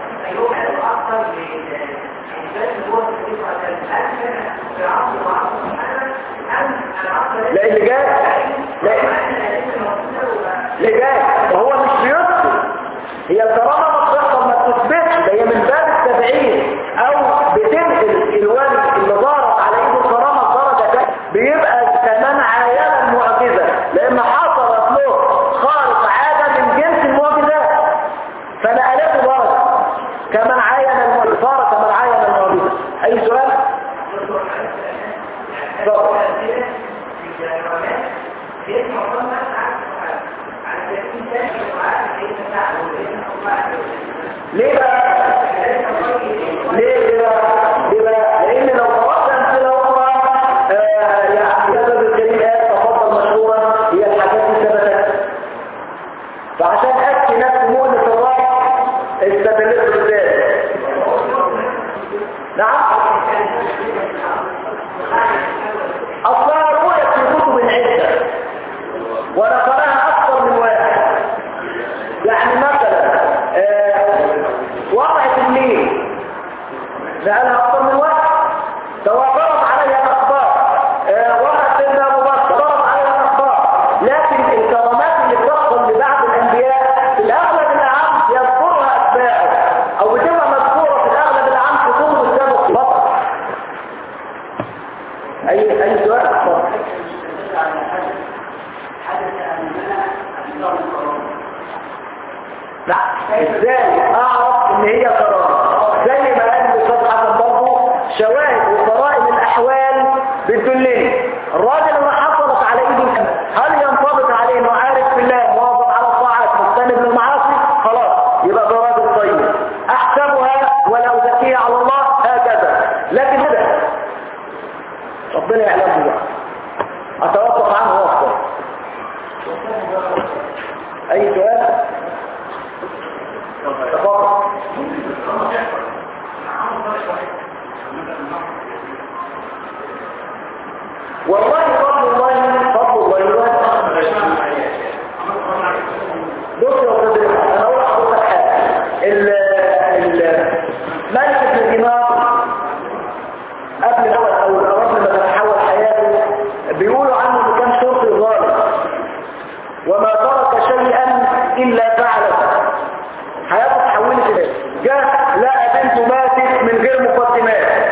لا اللي جاي لا اللي جاي وهو مش بيثبت هي الكرامة ما بتحصل ما بتثبتش ده هي من باب التبعين او بتنقل الولي اللي ظهرت على ايده الكرامة الدرجة ده بيبقى كمان عاينة المعجزة لان حصلت له خارق عادة من جنس المعجزات فنقلته درجة كمان عاين المعجزة صار كمان عاين المعجزة اي سؤال؟ اتفضل. ليه بقى؟ ليه بقى؟ ليه بقى؟ لأن لو طلبت أمثلة أخرى آه، يعني سبب الكريم قال تفضل مشهورا هي الحاجات دي ثبتت فعشان أكفي نفس مؤنة الرأي استدلت بالذات نعم أصلها رؤية في كتب عدة ونقلها أكثر من واحد يعني مثلا آه، وقعت الليل نقلها أكثر من واحد تواترت عليها الأخبار آه، وقعت سيدنا أبو بكر تواترت عليها الأخبار لكن الكرامات اللي بتحصل لبعض الأنبياء في الأغلب العام يذكرها أتباعه أو بتبقى مذكورة في الأغلب العام في كتب السابق فقط أي أي سؤال؟ اتفضل. لا ازاي اعرف ان هي كرامه زي ما قال الاستاذ حسن برضه شواهد وقرائن الاحوال بتدلني الراجل اللي حصلت على ايده الكلام هل ينطبق عليه انه عارف بالله مواظب على الطاعات مجتنب للمعاصي خلاص يبقى ده راجل طيب احسبها ولا ازكيها على الله هكذا لكن هذا ربنا يعلمه بقى اتوقف عنه اكثر اي سؤال تفضل والله فضل الله فضل الله بص يا استاذ رفعت، انا اقول لحضرتك حاجه ال ال ملك بن دينار قبل الاول او قبل ما تتحول حياته بيقولوا عنه انه كان شرطي ظالم وما ترك شيئا الا فعله حياته تحولت اليه جاء لقى بنته ماتت من غير مقدمات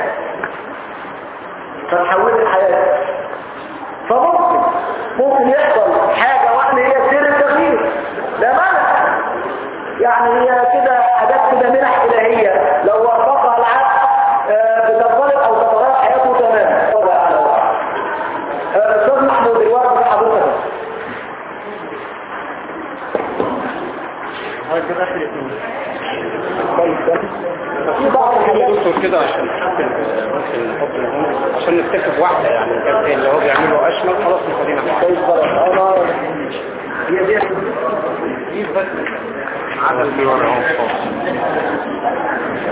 فتحولت حياته فممكن ممكن يحصل حاجة واحدة هي سر التغيير لا مانع يعني هي كده حاجات كده منح إلهية لو وفقها العبد آه، بتنطلق أو تتغير حياته تماما ولا أعلى وأعلى. آه، أستاذ محمود الوارد من حضرتك طيب ده. في بعض الحاجات دكتور كده عشان نحط نحط الهون عشان نكتشف واحدة يعني كان اللي هو بيعمله أشمل خلاص نخلينا معاه كويس بقى أنا هي دي دي بس عدد اللي ورا اهو خلاص.